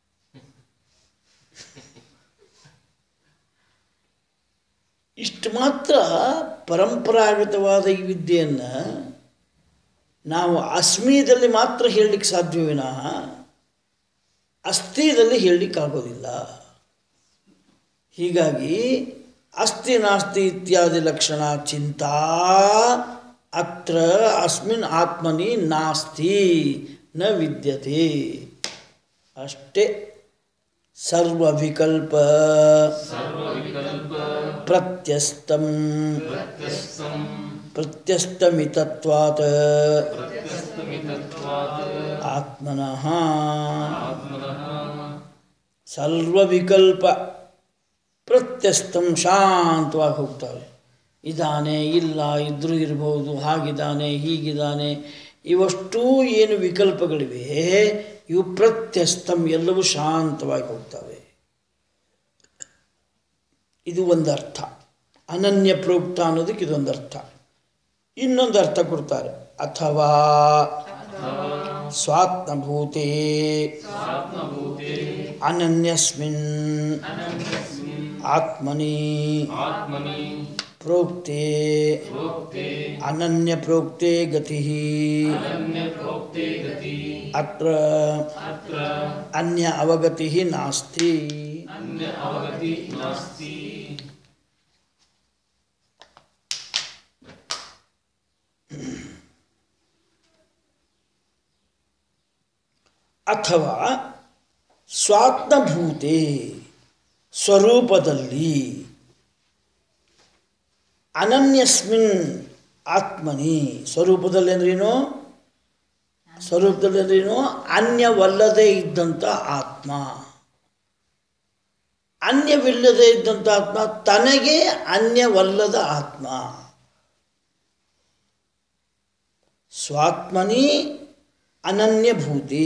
Speaker 3: ಇಷ್ಟು ಮಾತ್ರ ಪರಂಪರಾಗತವಾದ ಈ ವಿದ್ಯೆಯನ್ನು ನಾವು ಅಸ್ಮಿದಲ್ಲಿ ಮಾತ್ರ ಹೇಳಲಿಕ್ಕೆ ಸಾಧ್ಯ ವಿನಃ ಅಸ್ಥಿದಲ್ಲಿ ಹೇಳಲಿಕ್ಕಾಗೋದಿಲ್ಲ ಹೀಗಾಗಿ ಅಸ್ಥಿ ನಾಸ್ತಿ ಇತ್ಯಾದಿ ಲಕ್ಷಣ ಚಿಂತಾ ಅತ್ರ ಅಸ್ಮಿನ್ ಆತ್ಮನಿ ನಾಸ್ತಿ ನ ವಿದ್ಯತೆ ಅಷ್ಟೇ ಸರ್ವವಿಕಲ್ಪ ಪ್ರತ್ಯಸ್ತಂ ಪ್ರತ್ಯಸ್ತಮಿತತ್ವಾತ್ ಆತ್ಮನಃ ಸರ್ವವಿಕಲ್ಪ ಪ್ರತ್ಯಸ್ತಂ ಶಾಂತವಾಗಿ ಹೋಗ್ತವೆ ಇದ್ದಾನೆ ಇಲ್ಲ ಇದ್ರೂ ಇರ್ಬೋದು ಹಾಗಿದ್ದಾನೆ ಹೀಗಿದ್ದಾನೆ ಇವಷ್ಟೂ ಏನು ವಿಕಲ್ಪಗಳಿವೆ ಇವು ಪ್ರತ್ಯಸ್ತಂ ಎಲ್ಲವೂ ಶಾಂತವಾಗಿ ಹೋಗ್ತವೆ ಇದು ಒಂದು ಅರ್ಥ ಅನನ್ಯ ಪ್ರೋಕ್ತ ಅನ್ನೋದಕ್ಕೆ ಇದೊಂದು ಅರ್ಥ ಇನ್ನೊಂದು ಅರ್ಥ ಕೊಡ್ತಾರೆ ಅಥವಾ ಸ್ವಾತ್ಮಭೂತೆ ಅನನ್ಯಸ್ಮಿನ್ ಆತ್ಮನಿ ಪ್ರೋಕ್ತೆ ಅನನ್ಯ ಪ್ರೋಕ್ತೆ ಗತಿ ಅತ್ರ ಅನ್ಯ ಅವಗತಿ ನಾಸ್ತಿ ಅಥವಾ ಸ್ವಾತ್ಮಭೂತೆ ಸ್ವರೂಪದಲ್ಲಿ ಅನನ್ಯಸ್ಮಿನ್ ಆತ್ಮನಿ ಸ್ವರೂಪದಲ್ಲಿ ಅಂದ್ರೇನು ಸ್ವರೂಪದಲ್ಲಿ ಅಂದ್ರೇನು ಅನ್ಯವಲ್ಲದೆ ಇದ್ದಂಥ ಆತ್ಮ ಅನ್ಯವಿಲ್ಲದೆ ಇದ್ದಂಥ ಆತ್ಮ ತನಗೆ ಅನ್ಯವಲ್ಲದ ಆತ್ಮ ಸ್ವಾತ್ಮನಿ ಅನನ್ಯಭೂತಿ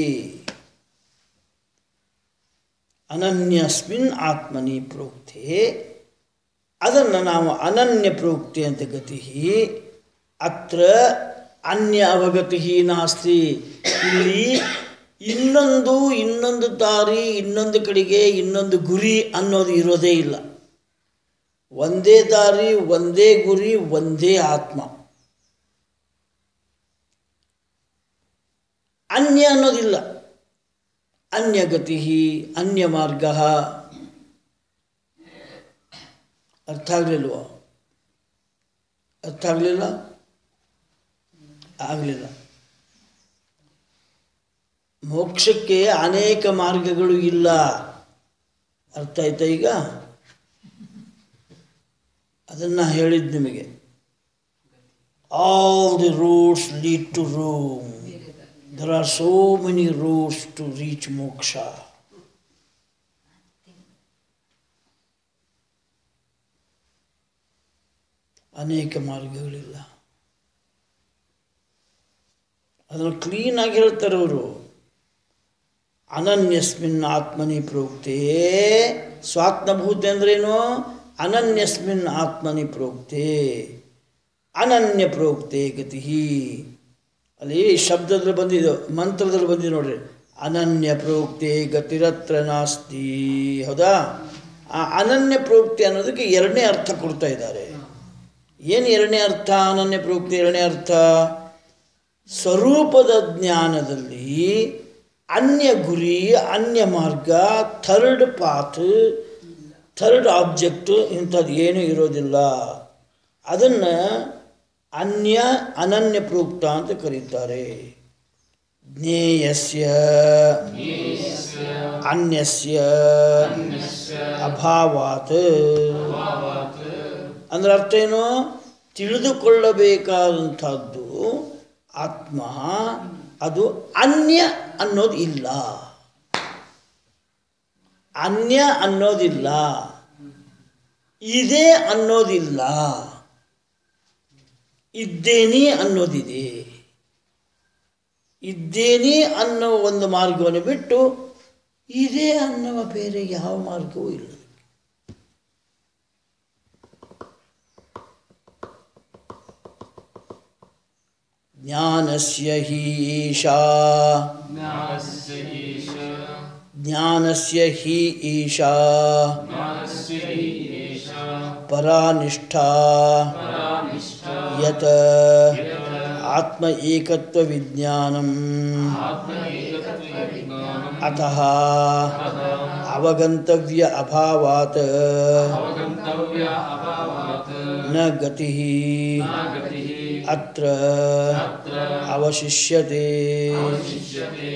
Speaker 3: ಅನನ್ಯಸ್ಮಿನ್ ಆತ್ಮನಿ ಪ್ರೋಕ್ತೆ ಅದನ್ನು ನಾವು ಅನನ್ಯ ಪ್ರೋಕ್ತಿ ಅಂತ ಗತಿ ಅತ್ರ ಅನ್ಯ ಅವಗತಿ ನಾಸ್ತಿ ಇಲ್ಲಿ ಇನ್ನೊಂದು ಇನ್ನೊಂದು ದಾರಿ ಇನ್ನೊಂದು ಕಡೆಗೆ ಇನ್ನೊಂದು ಗುರಿ ಅನ್ನೋದು ಇರೋದೇ ಇಲ್ಲ ಒಂದೇ ದಾರಿ ಒಂದೇ ಗುರಿ ಒಂದೇ ಆತ್ಮ ಅನ್ಯ ಅನ್ನೋದಿಲ್ಲ ಅನ್ಯಗತಿ ಅನ್ಯ ಮಾರ್ಗ ಅರ್ಥ ಆಗಲಿಲ್ವ ಅರ್ಥ ಆಗಲಿಲ್ಲ ಆಗಲಿಲ್ಲ ಮೋಕ್ಷಕ್ಕೆ ಅನೇಕ ಮಾರ್ಗಗಳು ಇಲ್ಲ ಅರ್ಥ ಆಯ್ತಾ ಈಗ ಅದನ್ನು ಹೇಳಿದ್ದು ನಿಮಗೆ all the routes lead to Rome there are so many routes to reach moksha ಅನೇಕ ಮಾರ್ಗಗಳಿಲ್ಲ ಅದನ್ನು ಕ್ಲೀನಾಗಿ ಹೇಳ್ತಾರೆ ಅವರು ಅನನ್ಯಸ್ಮಿನ್ ಆತ್ಮನಿ ಪ್ರೋಕ್ತೆ ಸ್ವಾತ್ಮಭೂತಿ ಅಂದ್ರೇನು ಅನನ್ಯಸ್ಮಿನ್ ಆತ್ಮನಿ ಪ್ರೋಕ್ತೆ ಅನನ್ಯ ಪ್ರೋಕ್ತೆ ಗತಿ ಅಲ್ಲಿ ಶಬ್ದದಲ್ಲಿ ಬಂದಿದೆ ಮಂತ್ರದಲ್ಲಿ ಬಂದಿದೆ ನೋಡ್ರಿ ಅನನ್ಯ ಪ್ರೋಕ್ತೆ ಗತಿರತ್ರ ನಾಸ್ತಿ ಹೌದಾ ಆ ಅನನ್ಯ ಪ್ರೋಕ್ತಿ ಅನ್ನೋದಕ್ಕೆ ಎರಡನೇ ಅರ್ಥ ಕೊಡ್ತಾ ಇದ್ದಾರೆ ಏನು ಎರಡನೇ ಅರ್ಥ ಅನನ್ಯ ಪ್ರೋಕ್ತಿ ಎರಡನೇ ಅರ್ಥ ಸ್ವರೂಪದ ಜ್ಞಾನದಲ್ಲಿ ಅನ್ಯ ಗುರಿ ಅನ್ಯ ಮಾರ್ಗ ಥರ್ಡ್ ಪಾತ್ ಥರ್ಡ್ ಆಬ್ಜೆಕ್ಟ್ ಇಂಥದ್ದು ಏನೂ ಇರೋದಿಲ್ಲ ಅದನ್ನು ಅನ್ಯ ಅನನ್ಯ ಪ್ರೋಕ್ತ ಅಂತ ಕರೀತಾರೆ ಜ್ಞೇಯಸ್ಯ ಅನ್ಯಸ್ಯ ಅಭಾವಾತ್ ಅಂದ್ರೆ ಅರ್ಥ ಏನು ತಿಳಿದುಕೊಳ್ಳಬೇಕಾದಂಥದ್ದು ಆತ್ಮ ಅದು ಅನ್ಯ ಅನ್ನೋದು ಇಲ್ಲ ಅನ್ಯ ಅನ್ನೋದಿಲ್ಲ ಇದೆ ಅನ್ನೋದಿಲ್ಲ ಇದ್ದೇನೆ ಅನ್ನೋದಿದೆ ಇದ್ದೇನೆ ಅನ್ನೋ ಒಂದು ಮಾರ್ಗವನ್ನು ಬಿಟ್ಟು ಇದೆ ಅನ್ನುವ ಬೇರೆ ಯಾವ ಮಾರ್ಗವೂ ಇಲ್ಲ ಜ್ಞಾನಸ್ಯ ಹಿ ಈಶಾ
Speaker 4: ज्ञानस्य ईश
Speaker 3: ಜ್ಞಾನಸ್ಯ ಹಿ ಈಶಾ
Speaker 4: ज्ञानस्य हि एषा
Speaker 3: ಪರಾನಿಷ್ಠಾ
Speaker 4: परानिष्ठा
Speaker 3: ಯತ್ ಆತ್ಮ ಏಕತ್ವ ವಿಜ್ಞಾನಂ
Speaker 4: आत्मैकत्वविज्ञानम्
Speaker 3: ಅತಃ ಅವಗಂತವ್ಯ ಅಭಾವಾತ್
Speaker 4: अवगन्तव्य अभावात्
Speaker 3: ನ ಗತಿ
Speaker 4: न गतिः
Speaker 3: ಅತ್ರ ಅವಶಿಷ್ಯತೆ
Speaker 4: शिष्यते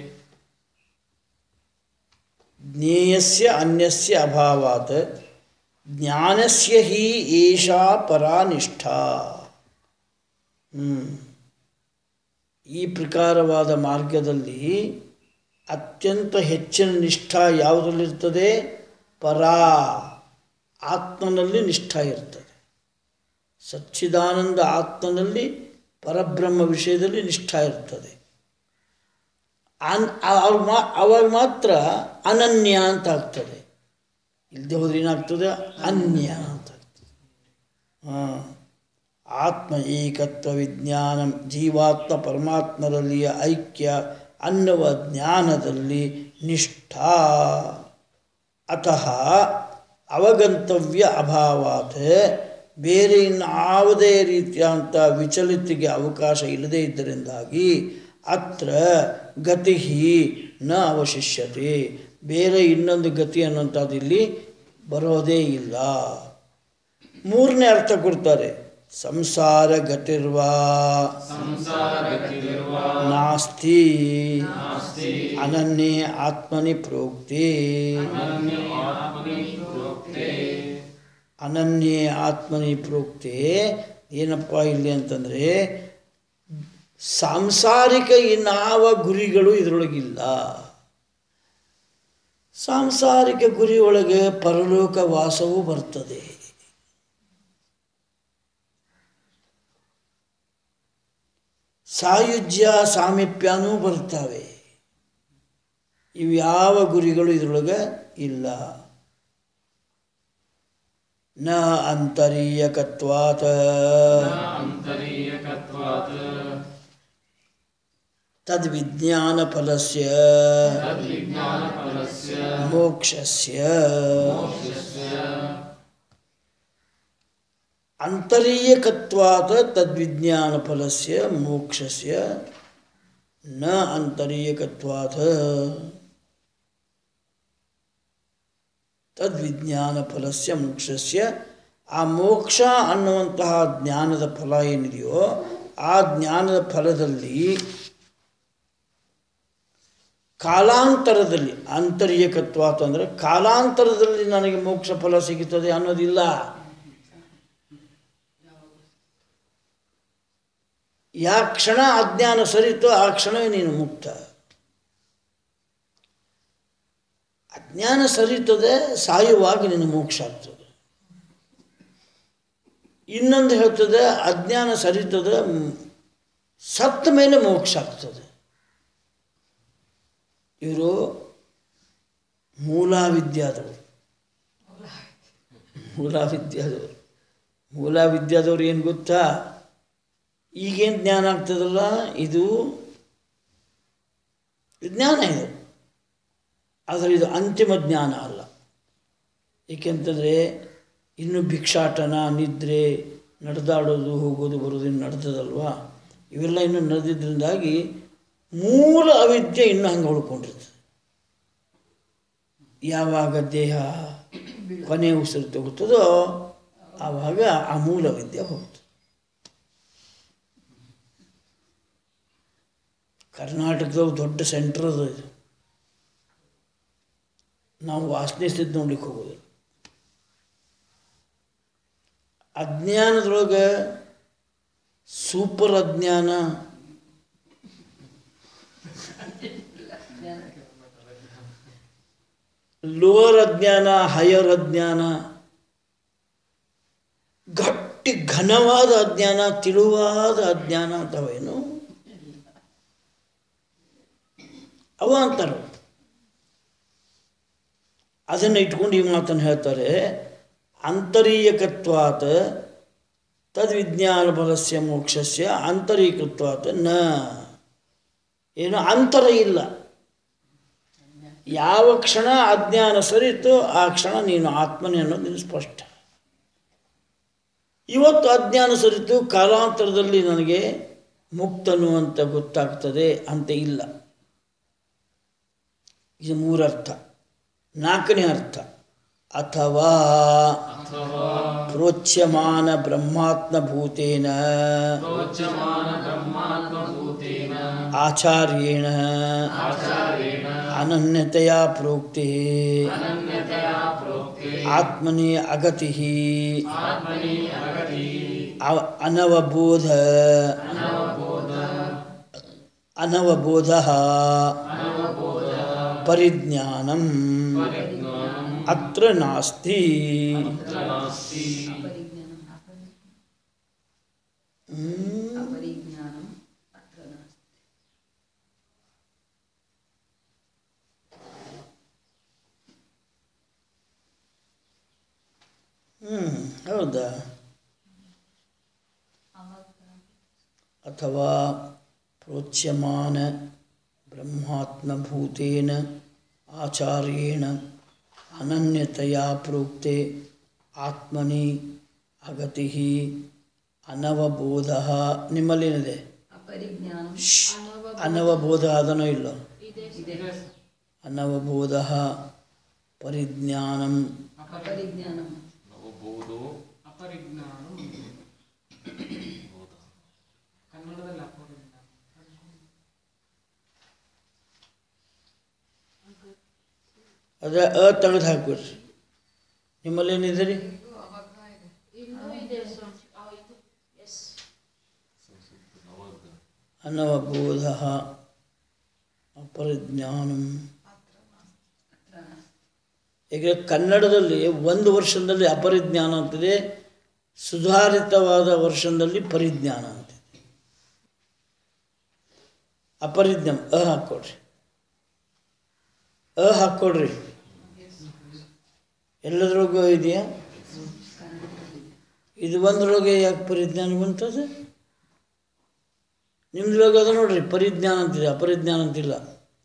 Speaker 3: ಜ್ಞೇಯಸ್ಯ ಅನ್ಯಸ್ಯ ಅಭಾವಾತ್ ಜ್ಞಾನಸ್ಯ ಹಿ ಏಷಾ ಪರಾನಿಷ್ಠಾ ಹ್ಮ್. ಈ ಪ್ರಕಾರವಾದ ಮಾರ್ಗದಲ್ಲಿ ಅತ್ಯಂತ ಹೆಚ್ಚಿನ ನಿಷ್ಠಾ ಯಾವುದರಲ್ಲಿರ್ತದೆ ಪರಾ ಆತ್ಮನಲ್ಲಿ ನಿಷ್ಠಾ ಇರ್ತದೆ ಸಚ್ಚಿದಾನಂದ ಆತ್ಮನಲ್ಲಿ ಪರಬ್ರಹ್ಮ ವಿಷಯದಲ್ಲಿ ನಿಷ್ಠಾ ಇರ್ತದೆ ಅನ್ ಅವಾಗ ಮಾ ಅವಾಗ ಮಾತ್ರ ಅನನ್ಯ ಅಂತ ಆಗ್ತದೆ ಇಲ್ಲದೆ ಹೋದ್ರೆ ಏನಾಗ್ತದೆ ಅನ್ಯ ಅಂತ ಆಗ್ತದೆ ಹಾಂ ಆತ್ಮ ಏಕತ್ವ ವಿಜ್ಞಾನ ಜೀವಾತ್ಮ ಪರಮಾತ್ಮರಲ್ಲಿಯ ಐಕ್ಯ ಅನ್ನುವ ಜ್ಞಾನದಲ್ಲಿ ನಿಷ್ಠಾ ಅತಃ ಅವಗಂತವ್ಯ ಅಭಾವಾತ್ ಬೇರೆ ಇನ್ಯಾವುದೇ ರೀತಿಯಂಥ ವಿಚಲಿತಿಗೆ ಅವಕಾಶ ಇಲ್ಲದೇ ಇದ್ದರಿಂದಾಗಿ ಅತ್ರ ಗತಿ ನ ಅವಶಿಷ್ಯತೆ ಬೇರೆ ಇನ್ನೊಂದು ಗತಿ ಅನ್ನುವಂಥದ್ದು ಇಲ್ಲಿ ಬರೋದೇ ಇಲ್ಲ ಮೂರನೇ ಅರ್ಥ ಕೊಡ್ತಾರೆ ಸಂಸಾರ ಗತಿರ್ವಾ
Speaker 4: संसारगतिर्वा
Speaker 3: ನಾಸ್ತಿ
Speaker 4: नास्ति
Speaker 3: ಅನನ್ಯೇ ಆತ್ಮನಿ ಪ್ರೋಕ್ತಿ
Speaker 4: अन्य आत्मनि प्रोक्ते
Speaker 3: ಅನನ್ಯೇ ಆತ್ಮನಿ ಪ್ರೋಕ್ತೆ ಏನಪ್ಪ ಇಲ್ಲಿ ಅಂತಂದರೆ ಸಾಂಸಾರಿಕ ಇನ್ನಾವ ಗುರಿಗಳು ಇದರೊಳಗಿಲ್ಲ ಸಾಂಸಾರಿಕ ಗುರಿ ಒಳಗೆ ಪರಲೋಕ ವಾಸವೂ ಬರ್ತದೆ ಸಾಯುಜ್ಯ ಸಾಮೀಪ್ಯನೂ ಬರ್ತವೆ ಇವು ಯಾವ ಗುರಿಗಳು ಇದರೊಳಗೆ ಇಲ್ಲ ನ ಅಂತರೀಯಕತ್ವಾತ್
Speaker 4: आन्तरीयकत्वात्
Speaker 3: ತದ್ವಿಜ್ಞಾನಫಲಸ್ಯ
Speaker 4: तद्विज्ञानफलस्य
Speaker 3: ಮೋಕ್ಷಸ್ಯ
Speaker 4: मोक्षस्य
Speaker 3: ಅಂತರೀಯಕತ್ವಾತ್ ತದ್ವಿಜ್ಞಾನಫಲಸ್ಯ ಮೋಕ್ಷಸ್ಯ ನ ಅಂತರೀಯಕತ್ವಾತ್ ತದ್ವಿಜ್ಞಾನಫಲಸ್ಯ ಮೋಕ್ಷಸ್ಯ ಆ ಮೋಕ್ಷ ಅನ್ನುವಂತಹ ಜ್ಞಾನದ ಫಲ ಏನಿದೆಯೋ ಆ ಜ್ಞಾನದ ಫಲದಲ್ಲಿ ಕಾಲಾಂತರದಲ್ಲಿ ಆಂತರ್ಯಕತ್ವಾತ ಅಂದರೆ ಕಾಲಾಂತರದಲ್ಲಿ ನನಗೆ ಮೋಕ್ಷ ಫಲ ಸಿಗುತ್ತದೆ ಅನ್ನೋದಿಲ್ಲ ಯಾ ಕ್ಷಣ ಅಜ್ಞಾನ ಸರಿತೋ ಆ ಕ್ಷಣವೇ ನೀನು ಮುಕ್ತ ಅಜ್ಞಾನ ಸರಿತದೆ ಸಾಯುವಾಗ ನಿನ್ನ ಮೋಕ್ಷ ಆಗ್ತದೆ ಇನ್ನೊಂದು ಹೇಳ್ತದೆ ಅಜ್ಞಾನ ಸರಿತದೆ ಮ್, ಸತ್ತ ಮೇಲೆ ಮೋಕ್ಷ ಆಗ್ತದೆ ಇವರು ಮೂಲಾವಿದ್ಯಾದವರು ಮೂಲಾವಿದ್ಯಾದವರು ಮೂಲಾವಿದ್ಯಾದವ್ರು ಏನು ಗೊತ್ತಾ ಈಗೇನು ಜ್ಞಾನ ಆಗ್ತದಲ್ಲ ಇದು ಇದು ಜ್ಞಾನ ಇದು ಆದರೆ ಇದು ಅಂತಿಮ ಜ್ಞಾನ ಅಲ್ಲ ಏಕೆಂತಂದರೆ ಇನ್ನು ಭಿಕ್ಷಾಟನ ನಿದ್ರೆ ನಡೆದಾಡೋದು ಹೋಗೋದು ಬರೋದು ಇನ್ನು ನಡೆದದಲ್ವಾ ಇವೆಲ್ಲ ಇನ್ನೂ ನಡೆದಿದ್ದರಿಂದಾಗಿ ಮೂಲ ಅವಿದ್ಯೆ ಇನ್ನೂ ಹಂಗೆ ಉಳ್ಕೊಂಡಿರ್ತದೆ ಯಾವಾಗ ದೇಹ ಕೊನೆ ಉಸಿರು ತಗೋತದೋ ಆವಾಗ ಆ ಮೂಲ ವಿದ್ಯೆ ಹೋಗ್ತದೆ ಕರ್ನಾಟಕದಾಗ ದೊಡ್ಡ ಸೆಂಟ್ರ್ ಅದು ಇದು ನಾವು ವಾಸನೆ ಸ್ಥಿತಿ ನೋಡ್ಲಿಕ್ಕೆ ಹೋಗೋದು ಅಜ್ಞಾನದೊಳಗೆ ಸೂಪರ್ ಅಜ್ಞಾನ ಲೋವರ್ ಅಜ್ಞಾನ ಹೈಯರ್ ಅಜ್ಞಾನ ಗಟ್ಟಿ ಘನವಾದ ಅಜ್ಞಾನ ತಿಳುವಾದ ಅಜ್ಞಾನ ಅಂತವೇನು ಅವ ಅಂತಾರೆ ಅದನ್ನು ಇಟ್ಕೊಂಡು ಈ ಮಾತನ್ನು ಹೇಳ್ತಾರೆ ಆಂತರೀಯಕತ್ವಾತ್ ತದ್ವಿಜ್ಞಾನ ಬಲಸ್ಯ ಮೋಕ್ಷಸ್ಯ ಆಂತರಿಕತ್ವಾತ್ ನ ಏನು ಅಂತರ ಇಲ್ಲ ಯಾವ ಕ್ಷಣ ಅಜ್ಞಾನ ಸರಿತೋ ಆ ಕ್ಷಣ ನೀನು ಆತ್ಮನೇ ಅನ್ನೋದು ನಿನ್ನ ಸ್ಪಷ್ಟ ಇವತ್ತು ಅಜ್ಞಾನ ಸರಿತು ಕಾಲಾಂತರದಲ್ಲಿ ನನಗೆ ಮುಕ್ತನು ಅಂತ ಗೊತ್ತಾಗ್ತದೆ ಅಂತ ಇಲ್ಲ ಇದು ಮೂರರ್ಥ ನಾಲ್ಕನೇ ಅರ್ಥ ಅಥವಾ ಪ್ರೋಚ್ಯಮಾನ ಬ್ರಹ್ಮಾತ್ಮ ಭೂತೇನ
Speaker 4: ಪ್ರೋಚ್ಯಮಾನ ಬ್ರಹ್ಮಾತ್ಮಭೂತೇನ
Speaker 3: ಆಚಾರ್ಯೇಣ
Speaker 4: ಆಚಾರ್ಯೇಣ
Speaker 3: ಅನನ್ಯತೆಯ ಪ್ರೋಕ್ತೆ
Speaker 4: ಅನನ್ಯತಯಾ ಪ್ರೋಕ್ತೆ
Speaker 3: ಆತ್ಮನಿ ಅಗತಿ
Speaker 4: ಆತ್ಮನಿ ಅಗತಿ
Speaker 3: ಅವ- ಅನವಬೋಧ ಅನವಬೋಧ ಪರಿಜ್ಞಾನಂ ಅತ್ರ ನಾಸ್ತಿ
Speaker 4: ನಾಸ್ತಿ
Speaker 3: ಹ್ಮ್.
Speaker 1: अपरिज्ञानम् अत्र नास्ति
Speaker 3: ಹ್ಮ್ ಹೌದಾ ಅಥವಾ ಪ್ರೋಚ್ಯಮಾನ ಬ್ರಹ್ಮಾತ್ಮಭೂತೇನ ಆಚಾರ್ಯೇಣ ಅನನ್ಯತೆಯ ಪ್ರೋಕ್ತೆ ಆತ್ಮನಿ ಅಗತಿ ಅನವಬೋಧ ನಿಮ್ಮಲ್ಲೇನಿದೆ
Speaker 1: अपरिज्ञानम्
Speaker 3: ಅನವಬೋಧ ಅದನೋ ಇಲ್ಲ
Speaker 1: ಇದೆ
Speaker 3: ಅನವಬೋಧ ಪರಿಜ್ಞಾನಂ
Speaker 1: अपरिज्ञानम्
Speaker 4: ನವಬೋಧೋ
Speaker 2: ಅಪರಿಜ್ಞಾನ ಕನ್ನಡದಲ್ಲಿ ಅಪರಿಜ್ಞಾನ
Speaker 3: ಅದ ಅ ತೆಗೆದು ಹಾಕ್ಬಿಡ್ರಿ ನಿಮ್ಮಲ್ಲೇನಿದೆ ರೀ ಅನವಬೋಧ ಅಪರಿಜ್ಞಾನಂ ಈಗ ಕನ್ನಡದಲ್ಲಿ ಒಂದು ವರ್ಷದಲ್ಲಿ ಅಪರಿಜ್ಞಾನ ಅಂತಿದೆ ಸುಧಾರಿತವಾದ ವರ್ಷದಲ್ಲಿ ಪರಿಜ್ಞಾನ ಅಂತಿದೆ ಅಪರಿಜ್ಞಾನ ಅ ಹಾಕ್ಕೊಡ್ರಿ ಅ ಹಾಕ್ಕೊಡ್ರಿ ಎಲ್ಲದ್ರೊಳಗೂ ಇದೆಯಾ ಇದು ಒಂದ್ರೊಳಗೆ ಯಾಕೆ ಪರಿಜ್ಞಾನ ಬಂತದ ನಿಮ್ದ್ರೊಳಗೆ ಅದ ನೋಡ್ರಿ ಪರಿಜ್ಞಾನ ಅಂತಿದೆ ಅಪರಿಜ್ಞಾನ ಅಂತಿಲ್ಲ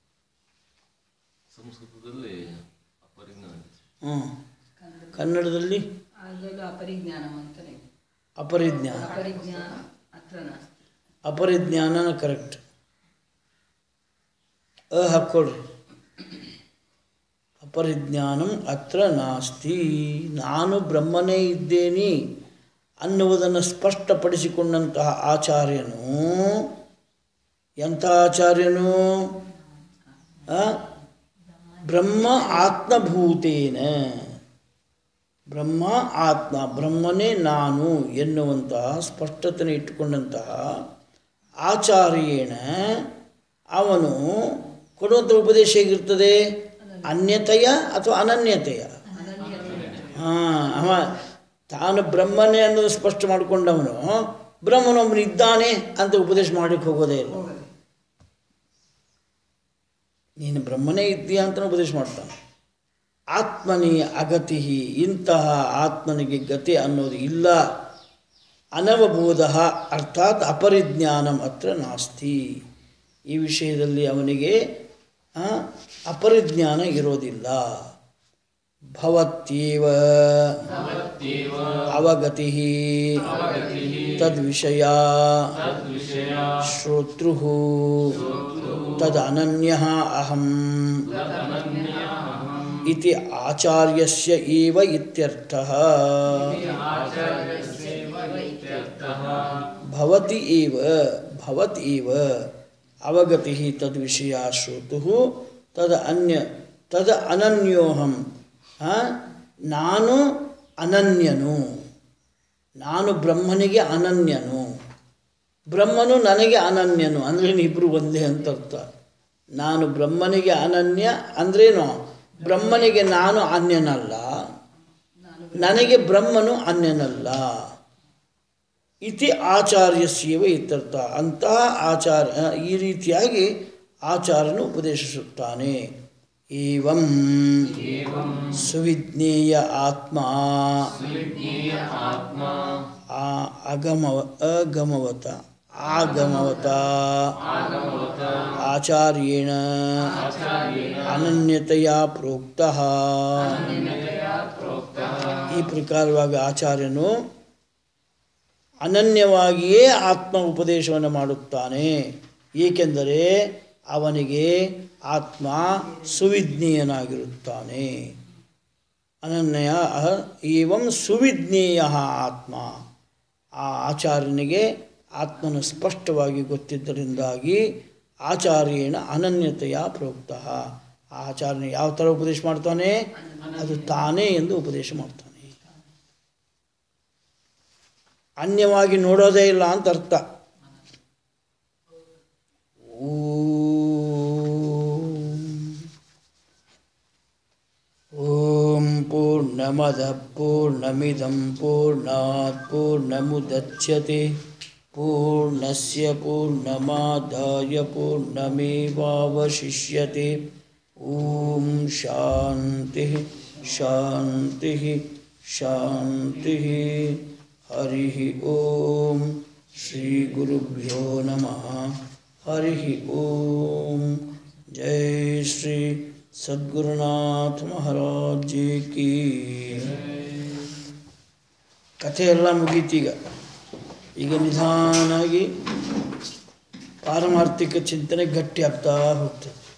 Speaker 4: ಸಂಸ್ಕೃತದಲ್ಲಿ ಅಪರಿಜ್ಞಾನ
Speaker 3: ಹ್ಞೂ ಕನ್ನಡದಲ್ಲಿ
Speaker 1: ಅದರಲ್ಲೂ अपरिज्ञानम् ಅಂತಾನೆ ಇದೆ.
Speaker 3: ಅಪರಿಜ್ಞಾನ
Speaker 1: अपरिज्ञान अत्र नास्ति
Speaker 3: ಅಪರಿಜ್ಞಾನನ ಕರೆಕ್ಟ್ ಅ ಹಾಕ್ಕೊಡ್ರಿ ಅಪರಿಜ್ಞಾನಂ ಅತ್ರ ನಾಸ್ತಿ ನಾನು ಬ್ರಹ್ಮನೇ ಇದ್ದೇನೆ ಅನ್ನುವುದನ್ನು ಸ್ಪಷ್ಟಪಡಿಸಿಕೊಂಡಂತಹ ಆಚಾರ್ಯನು ಎಂಥ ಆಚಾರ್ಯನು ಆ? ಬ್ರಹ್ಮ ಆತ್ಮಭೂತೇನ ಬ್ರಹ್ಮ ಆತ್ಮ ಬ್ರಹ್ಮನೇ ನಾನು ಎನ್ನುವಂತಹ ಸ್ಪಷ್ಟತೆಯನ್ನು ಇಟ್ಟುಕೊಂಡಂತಹ ಆಚಾರ್ಯೇಣ ಅವನು ಕೊಡುವಂಥ ಉಪದೇಶ ಹೇಗಿರ್ತದೆ ಅನ್ಯತೆಯ ಅಥವಾ ಅನನ್ಯತೆಯ ಹಾಂ ಅವ ತಾನು ಬ್ರಹ್ಮನೇ ಅನ್ನೋದು ಸ್ಪಷ್ಟ ಮಾಡಿಕೊಂಡವನು ಬ್ರಹ್ಮನೊಬ್ಬನು ಇದ್ದಾನೆ ಅಂತ ಉಪದೇಶ ಮಾಡಲಿಕ್ಕೆ ಹೋಗೋದೇ ಇಲ್ಲ ನೀನು ಬ್ರಹ್ಮನೇ ಇದ್ದೀಯ ಅಂತ ಉಪದೇಶ ಮಾಡ್ತಾನೆ ಆತ್ಮನಿ ಅಗತಿ ಇಂತಹ ಆತ್ಮನಿಗೆ ಗತಿ ಅನ್ನೋದು ಇಲ್ಲ ಅನವಬೋಧ ಅರ್ಥಾತ್ ಅಪರಿಜ್ಞಾನಂ ಅತ್ರ ನಾಸ್ತಿ ಈ ವಿಷಯದಲ್ಲಿ ಅವನಿಗೆ ಆ, ಅಪರಿಜ್ಞಾನ ಇರೋದಿಲ್ಲ ಭವತ್ಯೇವ ಅವಗತಿ ತದ್ವಿಷಯ ಶ್ರೋತೃ ತದನನ್ಯ ಅಹಂ ಇತಿ ಆಚಾರ್ಯಸ್ಯ ಏವ ಇತ್ಯರ್ಥಃ ಭವತಿ ಏವ ಭವತ್ ಏವ ಅವಗತಿ ತದ್ವಿಷಯ ಶ್ರೋತುಃ ತದ ಅನ್ಯ ತದ ಅನನ್ಯೋಹಂ ಆ, ನಾನು ಅನನ್ಯನು ನಾನು ಬ್ರಹ್ಮನಿಗೆ ಅನನ್ಯನು ಬ್ರಹ್ಮನು ನನಗೆ ಅನನ್ಯನು ಅಂದರೆ ಇಬ್ಬರು ಒಂದೇ ಅಂತ ಅರ್ಥ ನಾನು ಬ್ರಹ್ಮನಿಗೆ ಅನನ್ಯ ಅಂದ್ರೇನು ಬ್ರಹ್ಮನಿಗೆ ನಾನು ಅನ್ಯನಲ್ಲ ನನಗೆ ಬ್ರಹ್ಮನು ಅನ್ಯನಲ್ಲ ಇತಿ ಆಚಾರ್ಯಸ್ಯವ ಇತ್ಯರ್ಥ ಅಂತಹ ಆಚಾರ್ಯ ಈ ರೀತಿಯಾಗಿ ಆಚಾರ್ಯನು ಉಪದೇಶಿಸುತ್ತಾನೆ ಏವಂ ಸುವಿಜ್ಞೇಯ ಆತ್ಮ ಆ ಅಗಮವ ಅಗಮವತ ಆಗಮವತ ಆಚಾರ್ಯೇಣ ಅನನ್ಯತೆಯ ಪ್ರೋಕ್ತ ಈ ಪ್ರಕಾರವಾಗಿ ಆಚಾರ್ಯನು ಅನನ್ಯವಾಗಿಯೇ ಆತ್ಮ ಉಪದೇಶವನ್ನು ಮಾಡುತ್ತಾನೆ ಏಕೆಂದರೆ ಅವನಿಗೆ ಆತ್ಮ ಸುವಿಜ್ಞೇಯನಾಗಿರುತ್ತಾನೆ ಅನನ್ಯ ಏವಂ ಸುವಿಜ್ಞೇಯ ಆತ್ಮ ಆ ಆಚಾರ್ಯನಿಗೆ ಆತ್ಮನು ಸ್ಪಷ್ಟವಾಗಿ ಗೊತ್ತಿದ್ದರಿಂದಾಗಿ ಆಚಾರ್ಯೇಣ ಅನನ್ಯತೆಯ ಪ್ರೋಕ್ತ ಆ ಆಚಾರ್ಯನ ಯಾವ ಥರ ಉಪದೇಶ ಮಾಡ್ತಾನೆ ಅದು ತಾನೇ ಎಂದು ಉಪದೇಶ ಮಾಡ್ತಾನೆ ಅನ್ಯವಾಗಿ ನೋಡೋದೇ ಇಲ್ಲ ಅಂತ ಅರ್ಥ ಓಂ ಪೂರ್ಣಮದ ಪೂರ್ಣಮಿದಂ ಪೂರ್ಣಾತ್ ಪೂರ್ಣಮುದಚ್ಯತೆ ಪೂರ್ಣಸ್ಯ ಪೂರ್ಣಮಾದಾಯ ಪೂರ್ಣಮೇವಾವಶಿಷ್ಯತೆ ಓಂ ಶಾಂತಿ ಶಾಂತಿ ಶಾಂತಿ ಹರಿ ಓಂ ಶ್ರೀ ಗುರುಭ್ಯೋ ನಮಃ ಹರಿ ಓಂ ಜೈ ಶ್ರೀ ಸದ್ಗುರುನಾಥ ಮಹಾರಾಜ್ ಜಿ ಕಿ ಕಥೆ ಎಲ್ಲ ಮುಗೀತೀಗ ಈಗ ನಿಧಾನಾಗಿ ಪಾರಮಾರ್ಥಿಕ ಚಿಂತನೆ ಗಟ್ಟಿ ಆಗ್ತಾ ಹೋಗ್ತದೆ